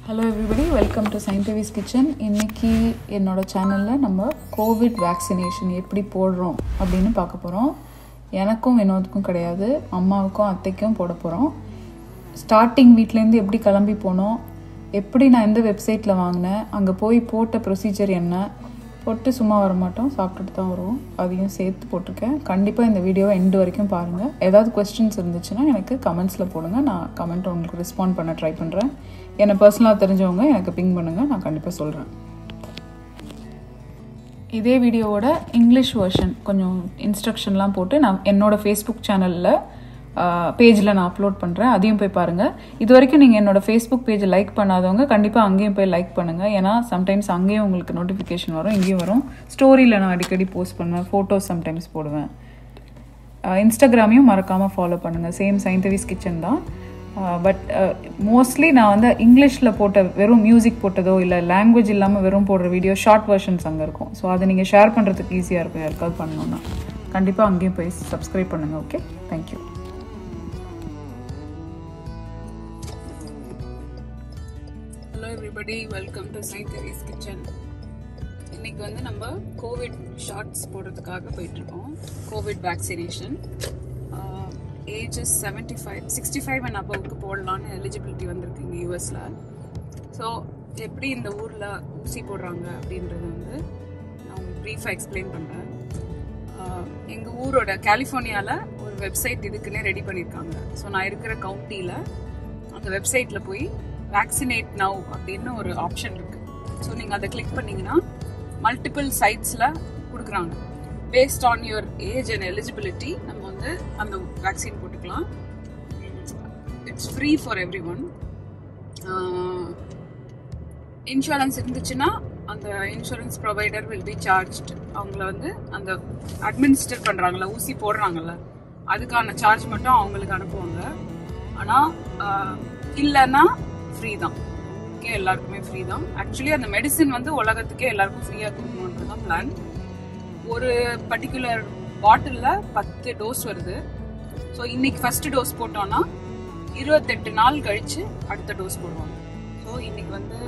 Hello everybody welcome to சயின்டிவிஸ் kitchen இன்னைக்கு என்னோட சேனலில் நம்ம கோவிட் வேக்சினேஷன் எப்படி போடுறோம் அப்படின்னு பார்க்க போகிறோம் எனக்கும் வினோதுக்கும் கிடையாது அம்மாவுக்கும் அத்தைக்கும் போட போகிறோம் ஸ்டார்டிங் வீட்லேருந்து எப்படி கிளம்பி போனோம் எப்படி நான் எந்த வெப்சைட்டில் வாங்கினேன் அங்கே போய் போட்ட ப்ரொசீஜர் என்ன போட்டு சும்மா வர மாட்டோம் சாப்பிட்டுட்டு தான் வருவோம் அதையும் சேர்த்து போட்டிருக்கேன் கண்டிப்பாக இந்த வீடியோவை எண்டு வரைக்கும் பாருங்கள் ஏதாவது கொஸ்டின்ஸ் இருந்துச்சுன்னா எனக்கு கமெண்ட்ஸில் போடுங்க நான் கமெண்ட் உங்களுக்கு ரெஸ்பாண்ட் பண்ண ட்ரை பண்ணுறேன் என்னை பர்சனலாக தெரிஞ்சவங்க எனக்கு பிங் பண்ணுங்கள் நான் கண்டிப்பாக சொல்கிறேன் இதே வீடியோவோட இங்கிலீஷ் வெர்ஷன் கொஞ்சம் இன்ஸ்ட்ரக்ஷன்லாம் போட்டு நான் என்னோடய ஃபேஸ்புக் சேனலில் பேஜில் நான் அப்லோட் பண்ணுறேன் அதையும் போய் பாருங்கள் இது வரைக்கும் நீங்கள் என்னோடய ஃபேஸ்புக் பேஜை லைக் பண்ணாதவங்க கண்டிப்பாக அங்கேயும் போய் லைக் பண்ணுங்கள் ஏன்னா சம்டைம்ஸ் அங்கேயும் உங்களுக்கு நோட்டிஃபிகேஷன் வரும் இங்கேயும் வரும் ஸ்டோரியில் நான் அடிக்கடி போஸ்ட் பண்ணுவேன் ஃபோட்டோஸ் சம்டைம்ஸ் போடுவேன் இன்ஸ்டாகிராமையும் மறக்காமல் ஃபாலோ பண்ணுங்கள் சேம் சயின்டிவிஸ் கிச்சன் தான் பட் மோஸ்ட்லி நான் வந்து இங்கிலீஷில் போட்ட வெறும் மியூசிக் போட்டதோ இல்லை லாங்குவேஜ் இல்லாமல் வெறும் போடுற வீடியோ ஷார்ட் வெர்ஷன்ஸ் அங்கே இருக்கும் ஸோ அதை நீங்கள் ஷேர் பண்ணுறதுக்கு ஈஸியாக இருக்கும் யாருக்காவது பண்ணணுன்னா கண்டிப்பாக அங்கேயும் போய் சப்ஸ்கிரைப் பண்ணுங்கள் okay thank you hello everybody welcome to சயின்டிவிஸ் கிச்சன் இன்னைக்கு வந்து நம்ம கோவிட் ஷார்ட்ஸ் போடுறதுக்காக போயிட்டுருக்கோம் covid vaccination ages seventy five sixty five and அபவுக்கு போடலான்னு எலிஜிபிலிட்டி வந்திருக்கு இங்கே யூஎஸில் ஸோ எப்படி இந்த ஊரில் ஊசி போடுறாங்க அப்படின்றது வந்து நான் உங்களுக்கு ப்ரீஃபாக எக்ஸ்பிளைன் பண்ணுறேன் எங்கள் ஊரோட கலிஃபோர்னியாவில் ஒரு வெப்சைட் இதுக்குன்னே ரெடி பண்ணியிருக்காங்க ஸோ நான் இருக்கிற கவுண்டியில் அந்த வெப்சைட்டில் போய் வேக்சினேட் நவ் அப்படின்னு ஒரு ஆப்ஷன் இருக்குது ஸோ நீங்கள் அதை கிளிக் பண்ணிங்கன்னா மல்டிபிள் சைட்ஸில் கொடுக்குறாங்க based on your age and eligibility நம்ம வந்து அந்த வேக்சின் போட்டுக்கலாம் it's free for everyone insurance இருந்துச்சுன்னா அந்த insurance provider will be charge அவங்கள வந்து அந்த அட்மினிஸ்டர் பண்ணுறாங்களா ஊசி போடுறாங்கல்ல அதுக்கான சார்ஜ் மட்டும் அவங்களுக்கு அனுப்புவாங்க ஆனால் இல்லைன்னா ஃப்ரீ தான் ஓகே எல்லாருக்குமே ஃப்ரீ தான் ஆக்சுவலி அந்த மெடிசின் வந்து உலகத்துக்கே எல்லாருக்கும் ஃப்ரீயாக கொடுக்கணுன்றது தான் பிளான் ஒரு பர்டிகுலர் பாட்டிலில் பத்து டோஸ் வருது ஸோ இன்னைக்கு ஃபர்ஸ்ட் டோஸ் போட்டோம்னா இருபத்தெட்டு நாள் கழிச்சு அடுத்த டோஸ் போடுவாங்க ஸோ இன்னைக்கு வந்து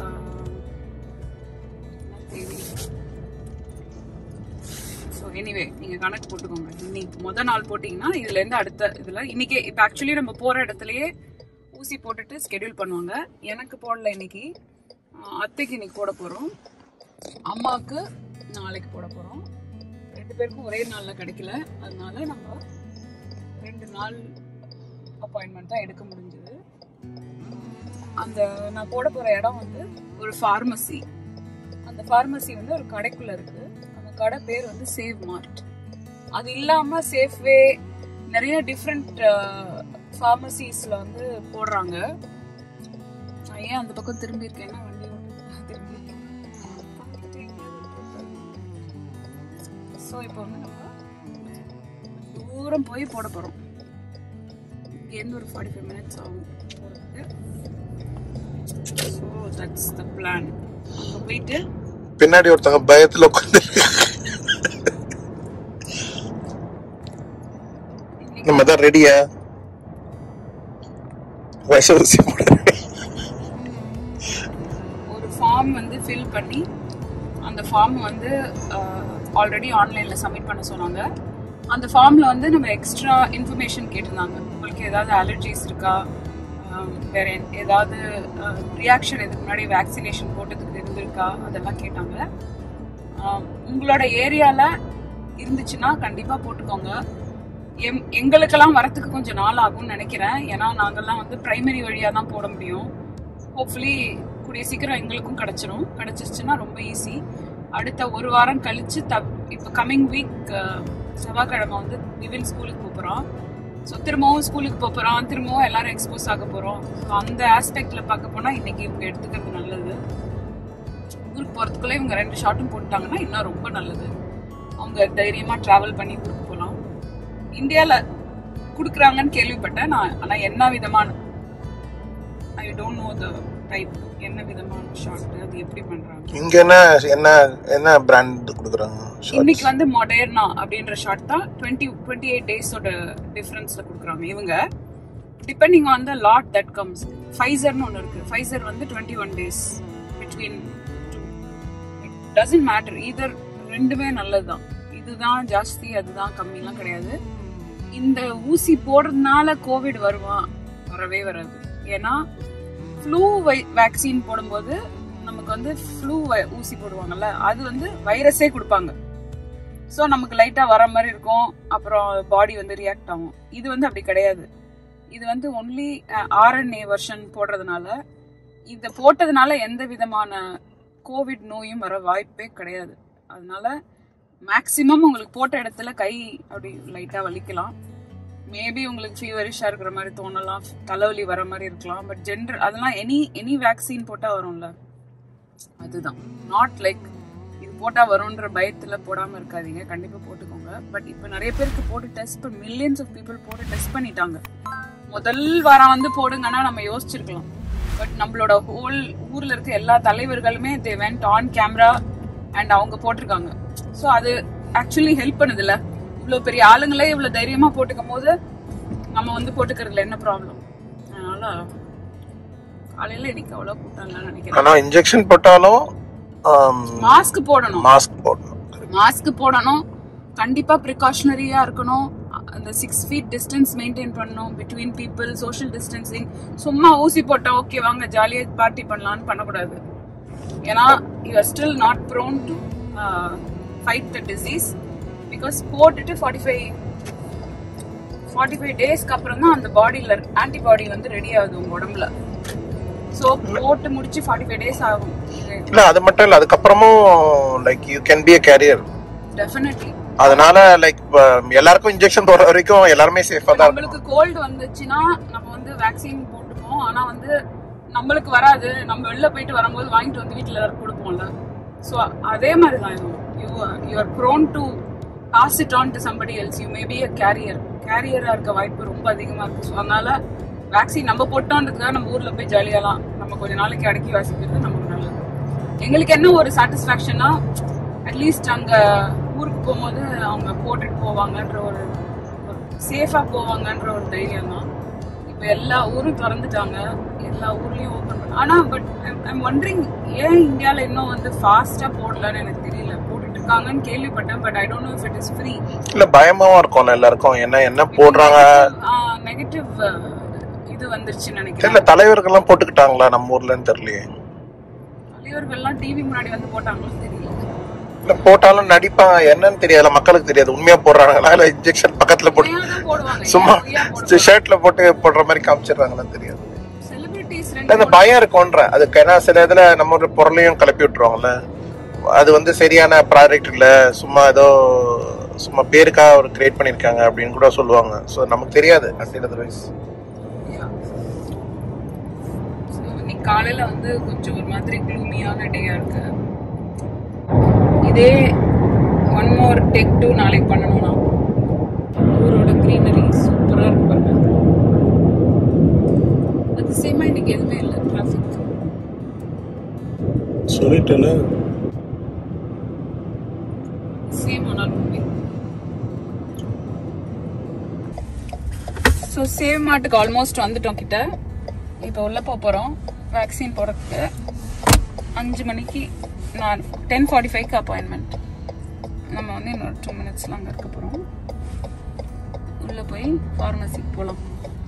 ஸோ எனிவே நீங்கள் கணக்கு போட்டுக்கோங்க இன்னைக்கு முத நாள் போட்டிங்கன்னா இதுலேருந்து அடுத்த இதில் இன்னைக்கு இப்போ ஆக்சுவலி நம்ம போகிற இடத்துலையே ஊசி போட்டுட்டு ஸ்கெடியூல் பண்ணுவாங்க எனக்கு போடல இன்னைக்கு அத்தைக்கு இன்னைக்கு போட போகிறோம் அம்மாவுக்கு நாளைக்கு போட போகிறோம் ரெண்டு பேருக்கும் ஒரே நாளில் கிடைக்கல அதனால நம்ம ரெண்டு நாள் அப்பாயின்மெண்ட் தான் எடுக்க முடிஞ்சது அந்த நான் போட போகிற இடம் வந்து ஒரு ஃபார்மசி அந்த ஃபார்மசி வந்து ஒரு கடைக்குள்ளே இருக்குது அந்த கடை பேர் வந்து சேவ் மார்ட் அது இல்லாமல் சேஃப்வே நிறைய டிஃப்ரெண்ட் ஃபார்மசிஸில் வந்து போடுறாங்க நான் ஏன் அந்த பக்கம் திரும்பி இருக்கேன்னா வண்டி ஓட்டு திரும்பி ஸோ இப்போ வந்து நம்ம தூரம் போய் போட போகிறோம் இங்கேருந்து ஒரு ஃபார்ட்டி ஃபைவ் மினிட்ஸ் ஆகும் போகிறதுக்கு ஸோ தட்ஸ் த பிளான் அங்கே போயிட்டு பின்னாடி ஒருத்தங்க பயத்துல உட்காந்து நம்ம தான் ரெடியா விஷ ஊசி போடுறேன் ஒரு ஃபார்ம் வந்து ஃபில் பண்ணி அந்த ஃபார்ம் வந்து ஆல்ரெடி ஆன்லைனில் சப்மிட் பண்ண சொன்னாங்க அந்த ஃபார்மில் வந்து நம்ம எக்ஸ்ட்ரா இன்ஃபர்மேஷன் கேட்டிருந்தாங்க உங்களுக்கு ஏதாவது அலர்ஜிஸ் இருக்கா வேற ஏதாவது ரியாக்ஷன் இதுக்கு முன்னாடி வேக்சினேஷன் போட்டதுக்கு இருந்திருக்கா அதெல்லாம் கேட்டாங்க உங்களோட ஏரியாவில் இருந்துச்சுன்னா கண்டிப்பாக போட்டுக்கோங்க எம் எங்களுக்கெல்லாம் வரத்துக்கு கொஞ்சம் நாள் ஆகும்னு நினைக்கிறேன் ஏன்னா நாங்கள்லாம் வந்து ப்ரைமரி வழியாக தான் போட முடியும் ஹோப்ஃபுல்லி கூடிய சீக்கிரம் எங்களுக்கும் கிடச்சிரும் கிடச்சிருச்சுன்னா ரொம்ப ஈஸி அடுத்த ஒரு வாரம் கழிச்சு த இப்போ கம்மிங் வீக் செவ்வாய்க்கிழமை வந்து விவின் ஸ்கூலுக்கு போகிறோம் ஸோ திரும்பவும் ஸ்கூலுக்கு போகிறோம் திரும்பவும் எல்லாரும் எக்ஸ்போஸ் ஆக போகிறோம் ஸோ அந்த ஆஸ்பெக்டில் பார்க்க போனால் இன்னைக்கு இவங்க எடுத்துக்கிறது நல்லது ஊருக்கு போகிறதுக்குள்ளே இவங்க ரெண்டு ஷார்ட்டும் போட்டாங்கன்னா இன்னும் ரொம்ப நல்லது அவங்க தைரியமாக ட்ராவல் பண்ணி ஊருக்கு போகலாம் இந்தியாவில் கொடுக்குறாங்கன்னு கேள்விப்பட்டேன் நான் ஆனால் என்ன விதமான I don't know the type என்ன விதமான ஷார்ட் அது எப்படி பண்றாங்க இங்க என்ன என்ன என்ன பிராண்ட் கொடுக்குறாங்க இன்னைக்கு வந்து மொடேர்னா அப்படின்ற ஷார்ட் தான் டுவெண்ட்டி டுவெண்ட்டி எயிட் டேஸோட டிஃபரன்ஸ்ல கொடுக்குறாங்க இவங்க depending on the lot that comes ஃபைசர்னு ஒன்று இருக்கு ஃபைசர் வந்து twenty one days between it doesn't matter either ரெண்டுமே நல்லதுதான் இதுதான் ஜாஸ்தி அதுதான் கம்மிலாம் கிடையாது இந்த ஊசி போடுறதுனால கோவிட் வருமா வரவே வராது ஏன்னா ஃப்ளூ வேக்சின் போடும்போது நமக்கு வந்து ஃப்ளூ ஊசி போடுவாங்கல்ல அது வந்து வைரஸே கொடுப்பாங்க ஸோ நமக்கு லைட்டாக வர மாதிரி இருக்கும் அப்புறம் பாடி வந்து ரியாக்ட் ஆகும் இது வந்து அப்படி கிடையாது இது வந்து ஒன்லி ஆர்என்ஏ வெர்ஷன் போடுறதுனால இதை போட்டதுனால எந்த விதமான கோவிட் நோயும் வர வாய்ப்பே கிடையாது அதனால மேக்ஸிமம் உங்களுக்கு போட்ட இடத்துல கை அப்படி லைட்டாக வலிக்கலாம் மேபி உங்களுக்கு ஃபீவரிஷாக இருக்கிற மாதிரி தோணலாம் தலைவலி வர மாதிரி இருக்கலாம் பட் ஜென்ரல் அதெல்லாம் எனி எனி வேக்சின் போட்டால் வரும்ல அதுதான் நாட் லைக் இது போட்டால் வரும்ன்ற பயத்தில் போடாமல் இருக்காதீங்க கண்டிப்பாக போட்டுக்கோங்க பட் இப்போ நிறைய பேருக்கு போட்டு டெஸ்ட் பண்ணி மில்லியன்ஸ் ஆஃப் பீப்புள் போட்டு டெஸ்ட் பண்ணிட்டாங்க முதல் வாரம் வந்து போடுங்கன்னா நம்ம யோசிச்சிருக்கலாம் பட் நம்மளோட ஹோல் ஊர்ல இருக்க எல்லா தலைவர்களுமே they went on camera and அவங்க போட்டிருக்காங்க ஸோ அது ஆக்சுவலி ஹெல்ப் பண்ணுதுல்ல இவ்வளோ பெரிய ஆளுங்களே இவ்வளோ தைரியமா போட்டுக்கும் போது நம்ம வந்து போட்டுக்கிறதுல என்ன ப்ராப்ளம் அதனால காலையில இன்னைக்கு அவ்வளோ கூட்டம்லாம் நினைக்கிறேன் ஆனா இன்ஜெக்ஷன் போட்டாலும் மாஸ்க் போடணும் மாஸ்க் போடணும் மாஸ்க் போடணும் கண்டிப்பா ப்ரிகாஷனரியா இருக்கணும் அந்த சிக்ஸ் ஃபீட் டிஸ்டன்ஸ் மெயின்டைன் பண்ணணும் பிட்வீன் பீப்புள் சோஷியல் டிஸ்டன்சிங் சும்மா ஊசி போட்டா ஓகே வாங்க ஜாலியா பார்ட்டி பண்ணலாம்னு பண்ணக்கூடாது ஏன்னா you are still not prone to fight the disease because போட்டுட்டு ஃபார்ட்டி ஃபைவ் ஃபார்ட்டி ஃபைவ் டேஸ்க்கு அப்புறம் தான் அந்த பாடியில் ஆன்டிபாடி வந்து ரெடி ஆகுது உங்க உடம்புல ஸோ போட்டு முடிச்சு ஃபார்ட்டி ஃபைவ் டேஸ் ஆகும் இல்ல அது மட்டும் இல்ல அதுக்கப்புறமும் like you can be a carrier definitely அதனால லைக் எல்லாருக்கும் இன்ஜெக்ஷன் போடுற வரைக்கும் எல்லாருமே சேஃபா தான் இருக்கும் நம்மளுக்கு கோல்டு வந்துச்சுன்னா நம்ம வந்து வேக்சின் போட்டுப்போம் ஆனா வந்து நம்மளுக்கு வராது நம்ம வெளில போயிட்டு வரும்போது வாங்கிட்டு வந்து வீட்டுல எல்லாரும் கொடுப்போம்ல ஸோ அதே மாதிரி தான் இது you you are prone to pass it on to somebody else you maybe a carrier கேரியரா இருக்க வாய்ப்பு ரொம்ப அதிகமா இருக்கு ஸோ அதனால வேக்சின் நம்ம போட்டோன்றதுக்காக நம்ம ஊர்ல போய் ஜாலியாலாம் நம்ம கொஞ்ச நாளைக்கு அடக்கி வாசிக்கிறது நமக்கு நல்லது எங்களுக்கு என்ன ஒரு சாட்டிஸ்ஃபேக்ஷனா அட்லீஸ்ட் அங்க ஊருக்கு போகும்போது அவங்க போட்டுட்டு போவாங்கன்ற ஒரு சேஃபா போவாங்கன்ற ஒரு தைரியம் தான் இப்போ எல்லா ஊரும் திறந்துட்டாங்க எல்லா ஊர்லயும் ஓப்பன் பண்ண ஆனா பட் ஐம் ஒண்டரிங் ஏன் இந்தியால இன்னும் வந்து ஃபாஸ்டா போடலன்னு எனக்கு தெரியல போட்டுட்டு இருக்காங்கன்னு கேள்விப்பட்டேன் but I don't know if it is free இல்ல பயமாவும் இருக்கும்ல எல்லாருக்கும் என்ன என்ன போடுறாங்க நெகட்டிவ் இது வந்துருச்சுன்னு நினைக்கிறேன் தெரியல தலைவர்கள்லாம் போட்டுக்கிட்டாங்களா நம்ம ஊர்லன்னு தெரியலையே தலைவர்கள்லாம் டிவி முன்னாடி வந்து போட்டாங்களும் தெரியல இல்ல போட்டாலும் நடிப்பாங்க என்னன்னு தெரியாதுல மக்களுக்கு தெரியாது உண்மையா போடுறாங்களா இல்ல இன்ஜெக்ஷன் பக்கத்துல போட்டு பொய்யா தான் போடுவாங்க சும்மா பொய்யா போடுவாங்க ஷர்ட்ல போட்டு போடுற மாதிரி காமிச்சிடுறாங்களான்னு தெரியாது செலிபிரிட்டிஸ் இல்ல, ரெண்டு அந்த பயம் இருக்கும்ன்ற அதுக்கு ஏன்னா சில இதுல நம்ம ஒரு பொருளையும் கிளப்பி விட்டுருவாங்கல்ல அது வந்து சரியான ப்ராடக்ட் இல்ல சும்மா ஏதோ சும்மா பேருக்காக ஒரு கிரியேட் பண்ணிருக்காங்க அப்படின்னு கூட சொல்லுவாங்க சோ நமக்கு தெரியாது அண்ட் அதர்வைஸ் Yeah. So, இன்னைக்கு காலையில வந்து கொஞ்சம் ஒரு மாதிரி க்ளூமியான டேயா இருக்கு இதே ஒன் மோர் டேக் டூ நாளைக்கு பண்ணணும்னா ஊரோட க்ரீனரி சூப்பரா இருக்கு பாருங்க அது சேமா இன்னைக்கு எதுவுமே இல்லை டிராஃபிக் சொல்லிட்டேன்னு சேம் ஆனாலும் ஸோ சேவ் மாட்டுக்கு ஆல்மோஸ்ட் வந்துட்டோம் கிட்ட இப்போ உள்ள போக போகிறோம் வேக்சின் போடுறதுக்கு அஞ்சு மணிக்கு நான் டென் ஃபார்ட்டி ஃபைவ்க்கு அப்பாயின்மெண்ட் நம்ம வந்து இன்னொரு டூ மினிட்ஸ்ல அங்கே இருக்க போகிறோம் உள்ளே போய் ஃபார்மசிக்கு போகலாம்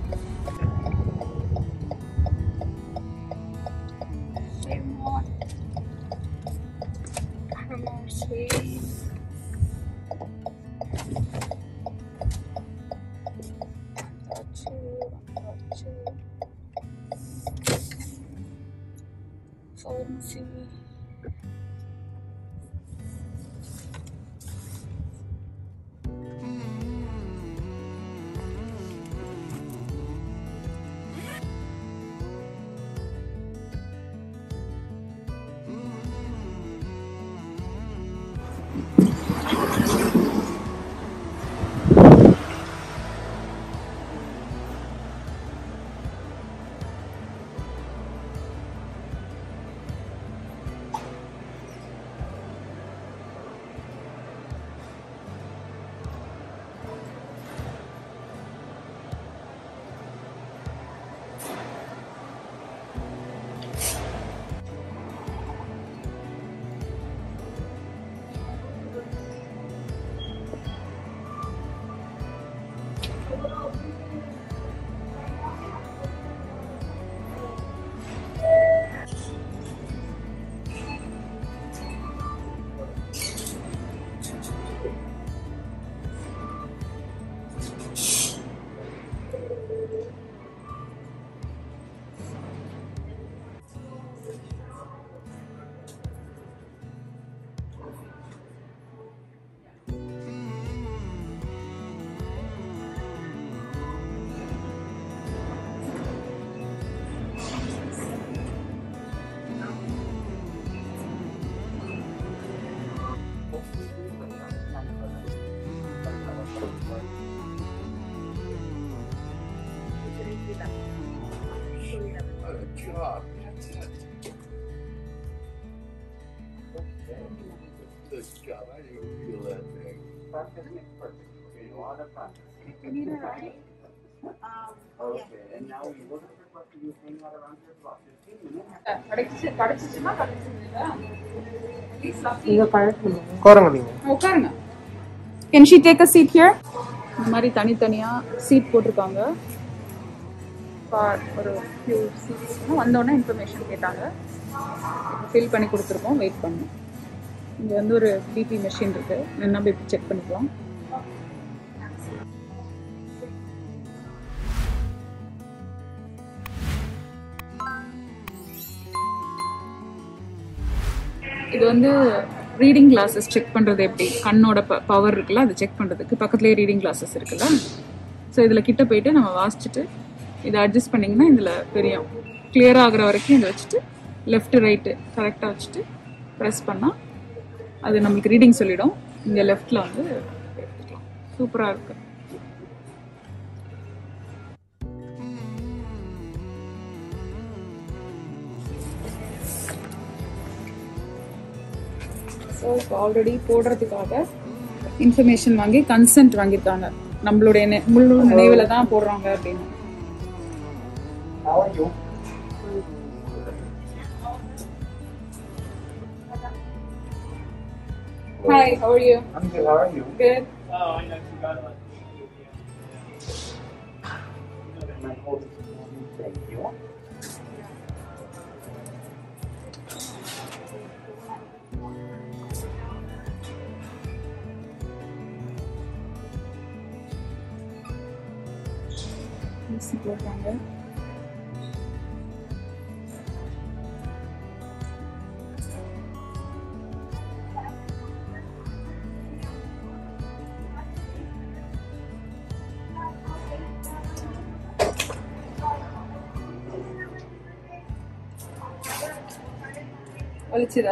Pharmacy. job. Good job. I didn't feel that thing. Practice makes perfect. Okay, a lot of practice. Okay, and now we look at your question, you hang out around here for about fifteen minutes. கிடைச்சு கிடைச்சிச்சுன்னா கிடைச்சிருந்தா இதை பழக்கணும் உட்காருங்க நீங்க உட்காருங்க can she take a seat here இந்த மாதிரி தனித்தனியா seat போட்டிருக்காங்க பா- ஒரு ஃபியூ சீட்ஸ் வந்தோடனே இன்ஃபர்மேஷன் கேட்டாங்க ஃபில் பண்ணி கொடுத்துருக்கோம் வெயிட் பண்ணோம் இங்கே வந்து ஒரு பிபி மெஷின் இருக்கு என்ன பிபி செக் பண்ணிக்கலாம் இது வந்து ரீடிங் கிளாஸஸ் செக் பண்ணுறது எப்படி கண்ணோட பவர் இருக்குல்ல அதை செக் பண்ணுறதுக்கு பக்கத்துலேயே ரீடிங் கிளாஸஸ் இருக்குல்ல ஸோ இதில் கிட்ட போயிட்டு நம்ம வாசிச்சுட்டு இதை அட்ஜஸ்ட் பண்ணிங்கன்னா இதில் தெரியும் கிளியர் ஆகுற வரைக்கும் இதை வச்சுட்டு லெஃப்ட் ரைட்டு கரெக்டாக வச்சுட்டு ப்ரெஸ் பண்ணால் அது நம்மளுக்கு ரீடிங் சொல்லிடும் இங்கே லெஃப்டில் வந்து எடுத்துக்கலாம் சூப்பராக இருக்கு ஸோ இப்போ ஆல்ரெடி போடுறதுக்காக இன்ஃபர்மேஷன் வாங்கி கன்சென்ட் வாங்கியிருக்காங்க நம்மளுடைய நெ- முழு நினைவில் தான் போடுறாங்க அப்படின்னு How are you? Hi, how are you? I'm good, how are you? Good. My hold this morning, thank you. ஊசி போடுறாங்க வலிச்சுதா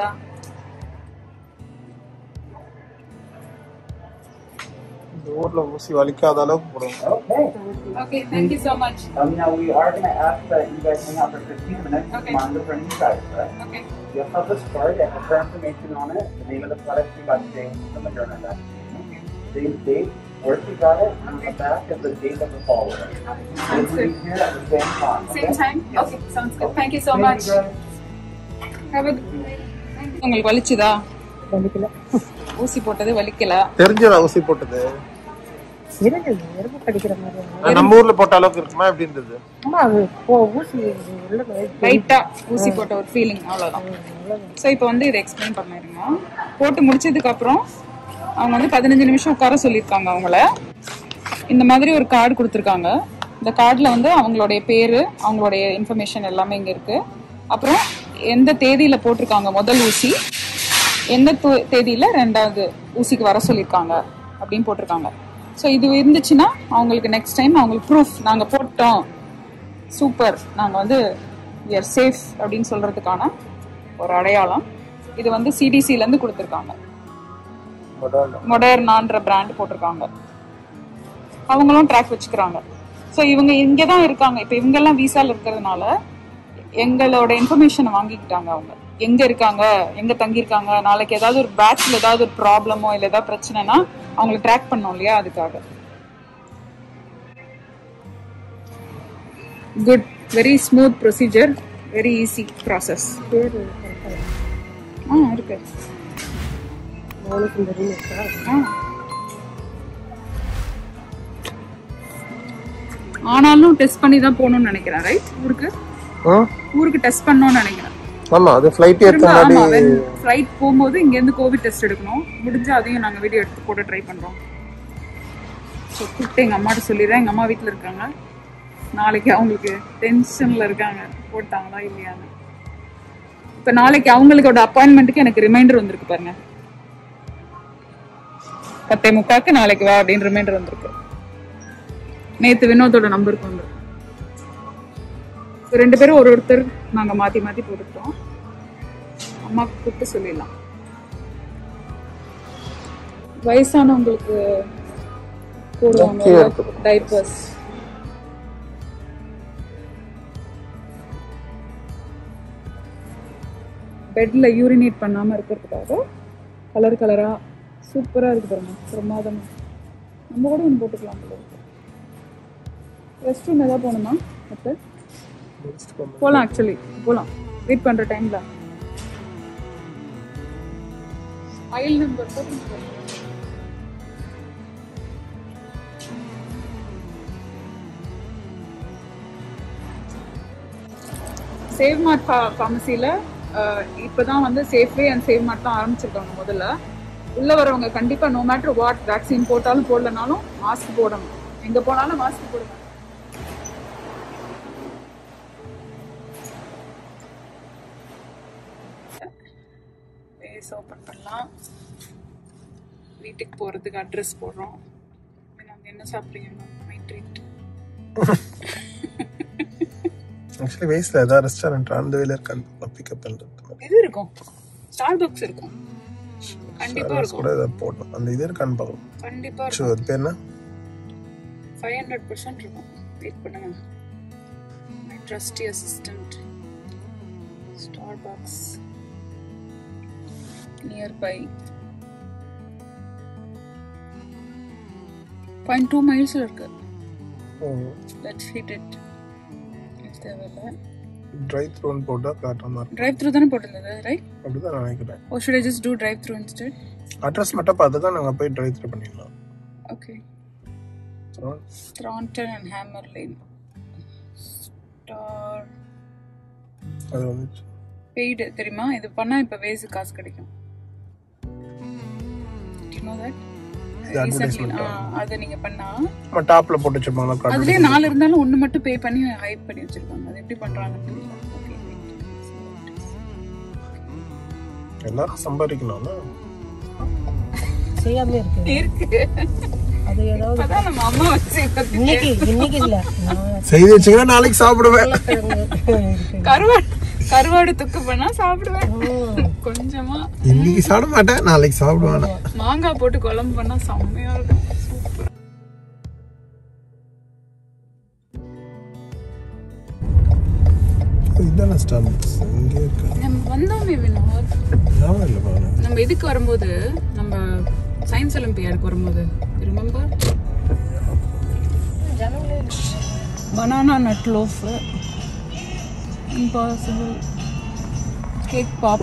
இந்த ஊர்ல ஊசி வலிக்காத அளவுக்கு போடுங்க Okay. Okay thank you so much Um, now we are gonna ask that you guys hang out for fifteen minutes, Okay. monitor for any side effects. Okay You also have this card that has her information on it, the name of the product she got today, the Moderna vaccine. Today's date, where she got it, and on the back is the date of the follow-up. Sounds We'll good. be here at the same time. Same okay? Time Yes. Okay sounds good thank you so Thank much you, guys. Have உங்களுக்கு வலிச்சுதா வலிக்கல ஊசி போட்டது வலிக்கல தெரிஞ்சதா ஊசி போட்டது இருந்தது எறும்பு கடிக்கிற மாதிரி இருந்தது. ஆனா, நம்ம ஊர்ல போட்ட அளவுக்கு இருக்குமா எப்படி இருந்தது ஆமா அது போ ஊசி உள்ள போய் லைட்டா ஊசி போட்ட ஒரு ஃபீலிங் அவ்வளவுதான் ஸோ இப்போ வந்து இதை எக்ஸ்பிளைன் பண்ணிருங்க போட்டு முடிச்சதுக்கு அப்புறம் அவங்க வந்து பதினஞ்சு நிமிஷம் உட்கார சொல்லியிருக்காங்க அவங்கள இந்த மாதிரி ஒரு கார்டு கொடுத்துருக்காங்க இந்த கார்டில் வந்து அவங்களுடைய பேரு அவங்களுடைய இன்ஃபர்மேஷன் எல்லாமே இங்கே இருக்கு அப்புறம் எந்த தேதியில போட்டிருக்காங்க முதல் ஊசி எந்த து- தேதியில ரெண்டாவது ஊசிக்கு வர சொல்லியிருக்காங்க அப்படின்னு போட்டிருக்காங்க ஸோ இது இருந்துச்சுன்னா அவங்களுக்கு நெக்ஸ்ட் டைம் அவங்களுக்கு ப்ரூஃப் நாங்கள் போட்டோம் சூப்பர் நாங்கள் வந்து we are சேஃப் அப்படின்னு சொல்றதுக்கான ஒரு அடையாளம் இது வந்து சிடிசில இருந்து கொடுத்துருக்காங்க மொடர்னான்ற பிராண்ட் போட்டிருக்காங்க அவங்களும் ட்ராக் வச்சுக்கிறாங்க ஸோ இவங்க இங்கே தான் இருக்காங்க இப்போ இவங்கெல்லாம் விசால இருக்கிறதுனால எங்களோட இன்ஃபர்மேஷனை வாங்கிக்கிட்டாங்க அவங்க எங்க இருக்காங்க எங்க தங்கியிருக்காங்க நாளைக்கு ஏதாவது ஒரு பேட்ச்ல ஏதாவது ஒரு ப்ராப்ளமோ இல்லை ஏதாவது பிரச்சனைனா அவங்களை ட்ராக் பண்ணோம் இல்லையா அதுக்காக good very smooth procedure very easy process பேர் ஆ இருக்கு அவளுக்கு இந்த ரூம் இருக்கா ஆ. ஆனாலும் டெஸ்ட் பண்ணி தான் போகணும்னு நினைக்கிறேன் ரைட் ஊருக்கு ஊருக்கு டெஸ்ட் பண்ணணும்னு நினைக்கிறேன் ஆமா அது ஃபிளைட் ஏற்ற திரும்ப ஆமா முன்னாடி ஃப்ளைட் போகும்போது இங்க இருந்து கோவிட் டெஸ்ட் எடுக்கணும் முடிஞ்சா அதையும் நாங்க வீடியோ எடுத்து போட்டு ட்ரை பண்றோம் ஸோ கூப்பிட்டு எங்க அம்மாட்ட சொல்லிடுறேன் எங்க அம்மா வீட்ல இருக்காங்க நாளைக்கு அவங்களுக்கு டென்ஷன்ல இருக்காங்க போட்டாங்களா இல்லையான்னு இப்ப நாளைக்கு அவங்களுக்கோட அப்பாயின்மெண்ட்டுக்கு எனக்கு ரிமைண்டர் வந்திருக்கு பாருங்க பத்தே முக்காக்கு நாளைக்கு வா அப்படின்னு ரிமைண்டர் வந்திருக்கு நேத்து வினோதோட நம்பருக்கு வந்து ரெண்டு பேரும் ஒரு ஒருத்தர் நாங்க மாத்தி மாத்தி போட்டுக்கிட்டோம் அம்மாக்கு கூப்பிட்டு சொல்லிடலாம் வயசானவங்களுக்கு போடுவாங்க கீழே இருக்குது. டைப்பர்ஸ் பெட்டில் யூரினேட் பண்ணாமல் இருக்கிறதுக்காக கலர் கலராக சூப்பராக இருக்குது பாருங்க பிரமாதம் நம்ம கூட ஒன்று போட்டுக்கலாம் போல இருக்கு ரெஸ்ட் ரூம் எதாவது போகணுமா அப்போ போகலாம் ஆக்சுவலி போகலாம் வெயிட் பண்ணுற டைமில் ஐல் நம்பர் போட்டு சேவ் மார்ட் ஃபார்மசியில் இப்போ தான் வந்து சேஃப்வே அண்ட் சேவ் மார்ட் தான் ஆரம்பிச்சிருக்காங்க முதல்ல உள்ளே வரவங்க கண்டிப்பாக நோ மேட்டர் வாட் வேக்சின் போட்டாலும் போடலனாலும் மாஸ்க் போடணும் எங்கே போனாலும் மாஸ்க் போடணும் ஃபேஸ் ஓப்பன் பண்ணலாம் வீட்டுக்கு போகிறதுக்கு அட்ரஸ் போடுறோம் நாங்கள் என்ன சாப்பிட்றீங்க மை ட்ரீட் ஆக்சுவலி வேஸ்ட்ல ஏதாவது ரெஸ்டாரண்ட் அந்த வேல இருக்கான்னு பிக்கப் பண்றது இது இருக்கும் ஸ்டார் பாக்ஸ் இருக்கும் கண்டிப்பா கூட இருக்கும் ஏதாவது போடணும் அந்த இது இருக்கான்னு பார்க்கணும் கண்டிப்பா ஸோ இருக்கும் அது பேர் என்ன ஃபைவ் ஹண்ட்ரட் பர்சன்ட் இருக்கும் வெயிட் பண்ணுங்க my trusty assistant Starbucks nearby point two மைல்ஸில் இருக்கு லெட்ஸ் ஹிட் இட் தேவையில்லை ட்ரை த்ரோன் போட்டா காட்டாம இருக்கும் டிரைவ் த்ரூ தானே போட்டிருந்தது ரைட் அப்படிதான் நான் நினைக்கிறேன் oh should I just do drive through instead address மட்டும் பார்த்து தான் நாங்கள் போய் ட்ரை த்ரூ பண்ணிடலாம் okay So, Thornton and Hammer Lane. Star அது வந்துச்சு பெய்டு தெரியுமா இது பண்ணா இப்ப வேஸு காசு கிடைக்கும் Do you know that? இது advertisement Recently, ஆ, அது நீங்க பண்ணா நம்ம டாப்ல போட்டு வச்சிருப்பாங்க அதுலயே நாலு இருந்தாலும் ஒண்ணு மட்டும் பே பண்ணி ஹைப் பண்ணி வச்சிருக்காங்க அது எப்படி பண்றாங்கன்னு தெரியல Okay, wait. எல்லாரும் சம்பாதிக்கணும்ல செய்யாம இருக்கு இருக்கு அது ஏதாவது இப்பதான் நம்ம அம்மா வச்சு இன்னைக்கு இன்னைக்கு இல்ல நான் செய்து வச்சுங்கன்னா நாளைக்கு சாப்பிடுவேன் இருக்கு. கருவாடு கருவாடு துக்கு பண்ணா சாப்பிடுவேன் கொஞ்சமா இன்னைக்கு சாப்பிட மாட்டேன் நாளைக்கு சாப்பிடுவேன் நான். மாங்காய் போட்டு குழம்பு பண்ணா செம்மையா இருக்கும் சூப்பர் இதுதானே ஸ்டார்பக்ஸ் இங்கே இருக்கு நம்ம வந்தோமே வினோத் ஞாபகம் இல்லை பாருங்க நம்ம இதுக்கு வரும்போது நம்ம சயின்ஸ் ஒலிம்பியாடுக்கு வரும்போது remember banana nut loaf impossible cake pop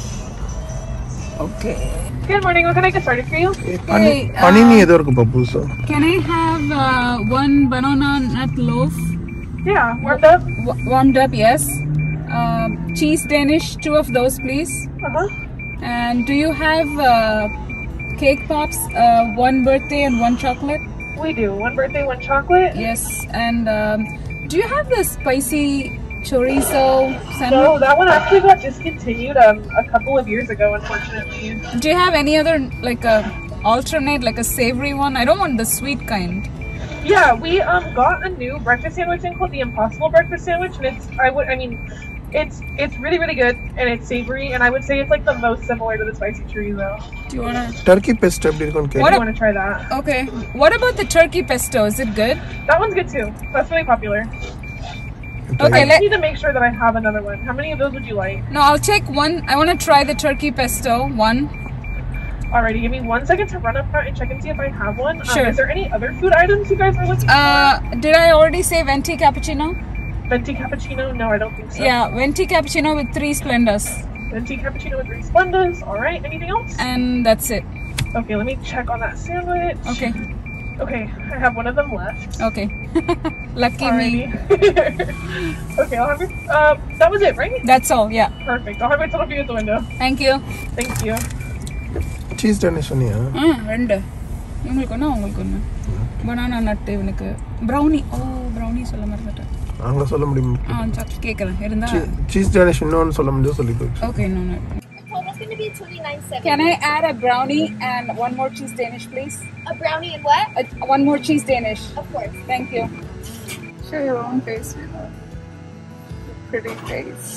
okay Good morning. What can I get started for you? பனி பனினி ஏதோ இருக்குப்பா புதுசா can I have one banana nut loaf Yeah, warmed up. warmed up yes uh, cheese danish two of those please Uh huh. and do you have uh, cake pops uh, one birthday and one chocolate We do. One birthday, one chocolate. Yes, and um, do you have the spicy chorizo No, sandwich? that one actually got discontinued um, a couple of years ago, unfortunately. Do you have any other like a alternate, like a savory one? I don't want the sweet kind. Yeah, we um got a new breakfast sandwich in called the Impossible Breakfast Sandwich, and it's I would I mean, it's it's really really good and it's savory, and I would say it's like the most similar to the spicy chorizo. Do you wanna? Turkey pesto எப்படி இருக்கும்னு If கேட்டு you want to try that, Okay. What about the turkey pesto? Is it good? that one's good too. That's really popular. Okay, I let. need to make sure that I have another one. How many of those would you like? No, I'll take one. I want to try the turkey pesto one. Alrighty, give me one second to run up front and check and see if I have one. Um, Sure. is there any other food items you guys are looking Uh, did I already say venti cappuccino? for? Venti cappuccino? No, I don't think so. Yeah, venti cappuccino with three splendas, Venti cappuccino with three splendas. All right. Anything else? and that's it. Okay, let me check on that sandwich. Okay. Okay, I have one of them left. Okay. Lucky me. Alrighty. okay, I'll have your. Uh, that was it, right? That's all. Yeah. Perfect. I'll have my total view at the window. Thank you. Thank you. Cheese டர்னி சொன்னியா ஆ ரெண்டு இவங்களுக்கு ஒன்று அவங்களுக்கு ஒன்று banana நட்டு இவனுக்கு ப்ரௌனி ஓ ப்ரௌனி சொல்ல மறந்துட்டேன் நாங்கள சொல்ல முடியும் ஆ சாக்லேட் கேட்குறேன் இருந்தா சீஸ் டர்னிஷ் இன்னொன்னு சொல்ல முடியும் சொல்லி போயிடுச்சு ஓகே இன்னொன்று Total's going to be twenty nine seventy. Can I add a brownie and one more cheese Danish, please? A brownie and what? Uh, one more cheese Danish. Of course. Thank you. Show your own face, Vina. Pretty face.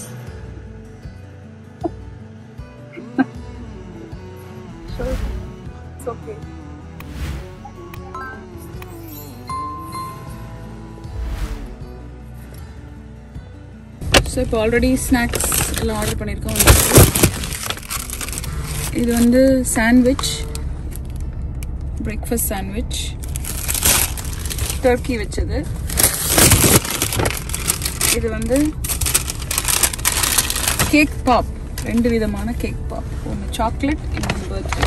Show it. It's okay. So இப்போ already snacks எல்லாம் order பண்ணியிருக்கோம் இது வந்து sandwich breakfast sandwich Turkey வச்சது இது வந்து cake pop ரெண்டு விதமான கேக் பாப் ஒன்று சாக்லேட் இன்னொன்று பர்த்டே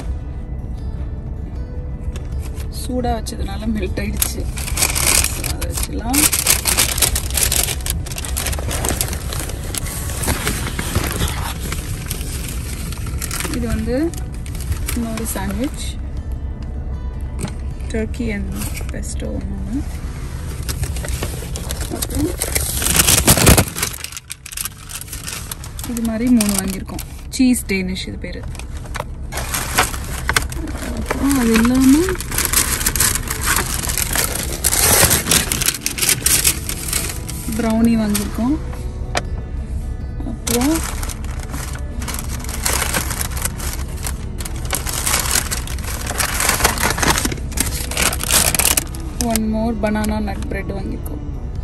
சூடாக வச்சதுனால மெல்ட் ஆயிடுச்சு So, அதை வச்சுலாம் இது வந்து இன்னொரு சாண்ட்விச் டர்க்கி அண்ட் பெஸ்டோ ஒன்று அப்புறம் இது மாதிரி மூணு வாங்கியிருக்கோம் சீஸ் டேனிஷ் இது பேர் அப்புறம் அது இல்லாமல் ப்ரௌனி வாங்கியிருக்கோம் அப்புறம் one more banana nut bread வாங்கியிருக்கோம்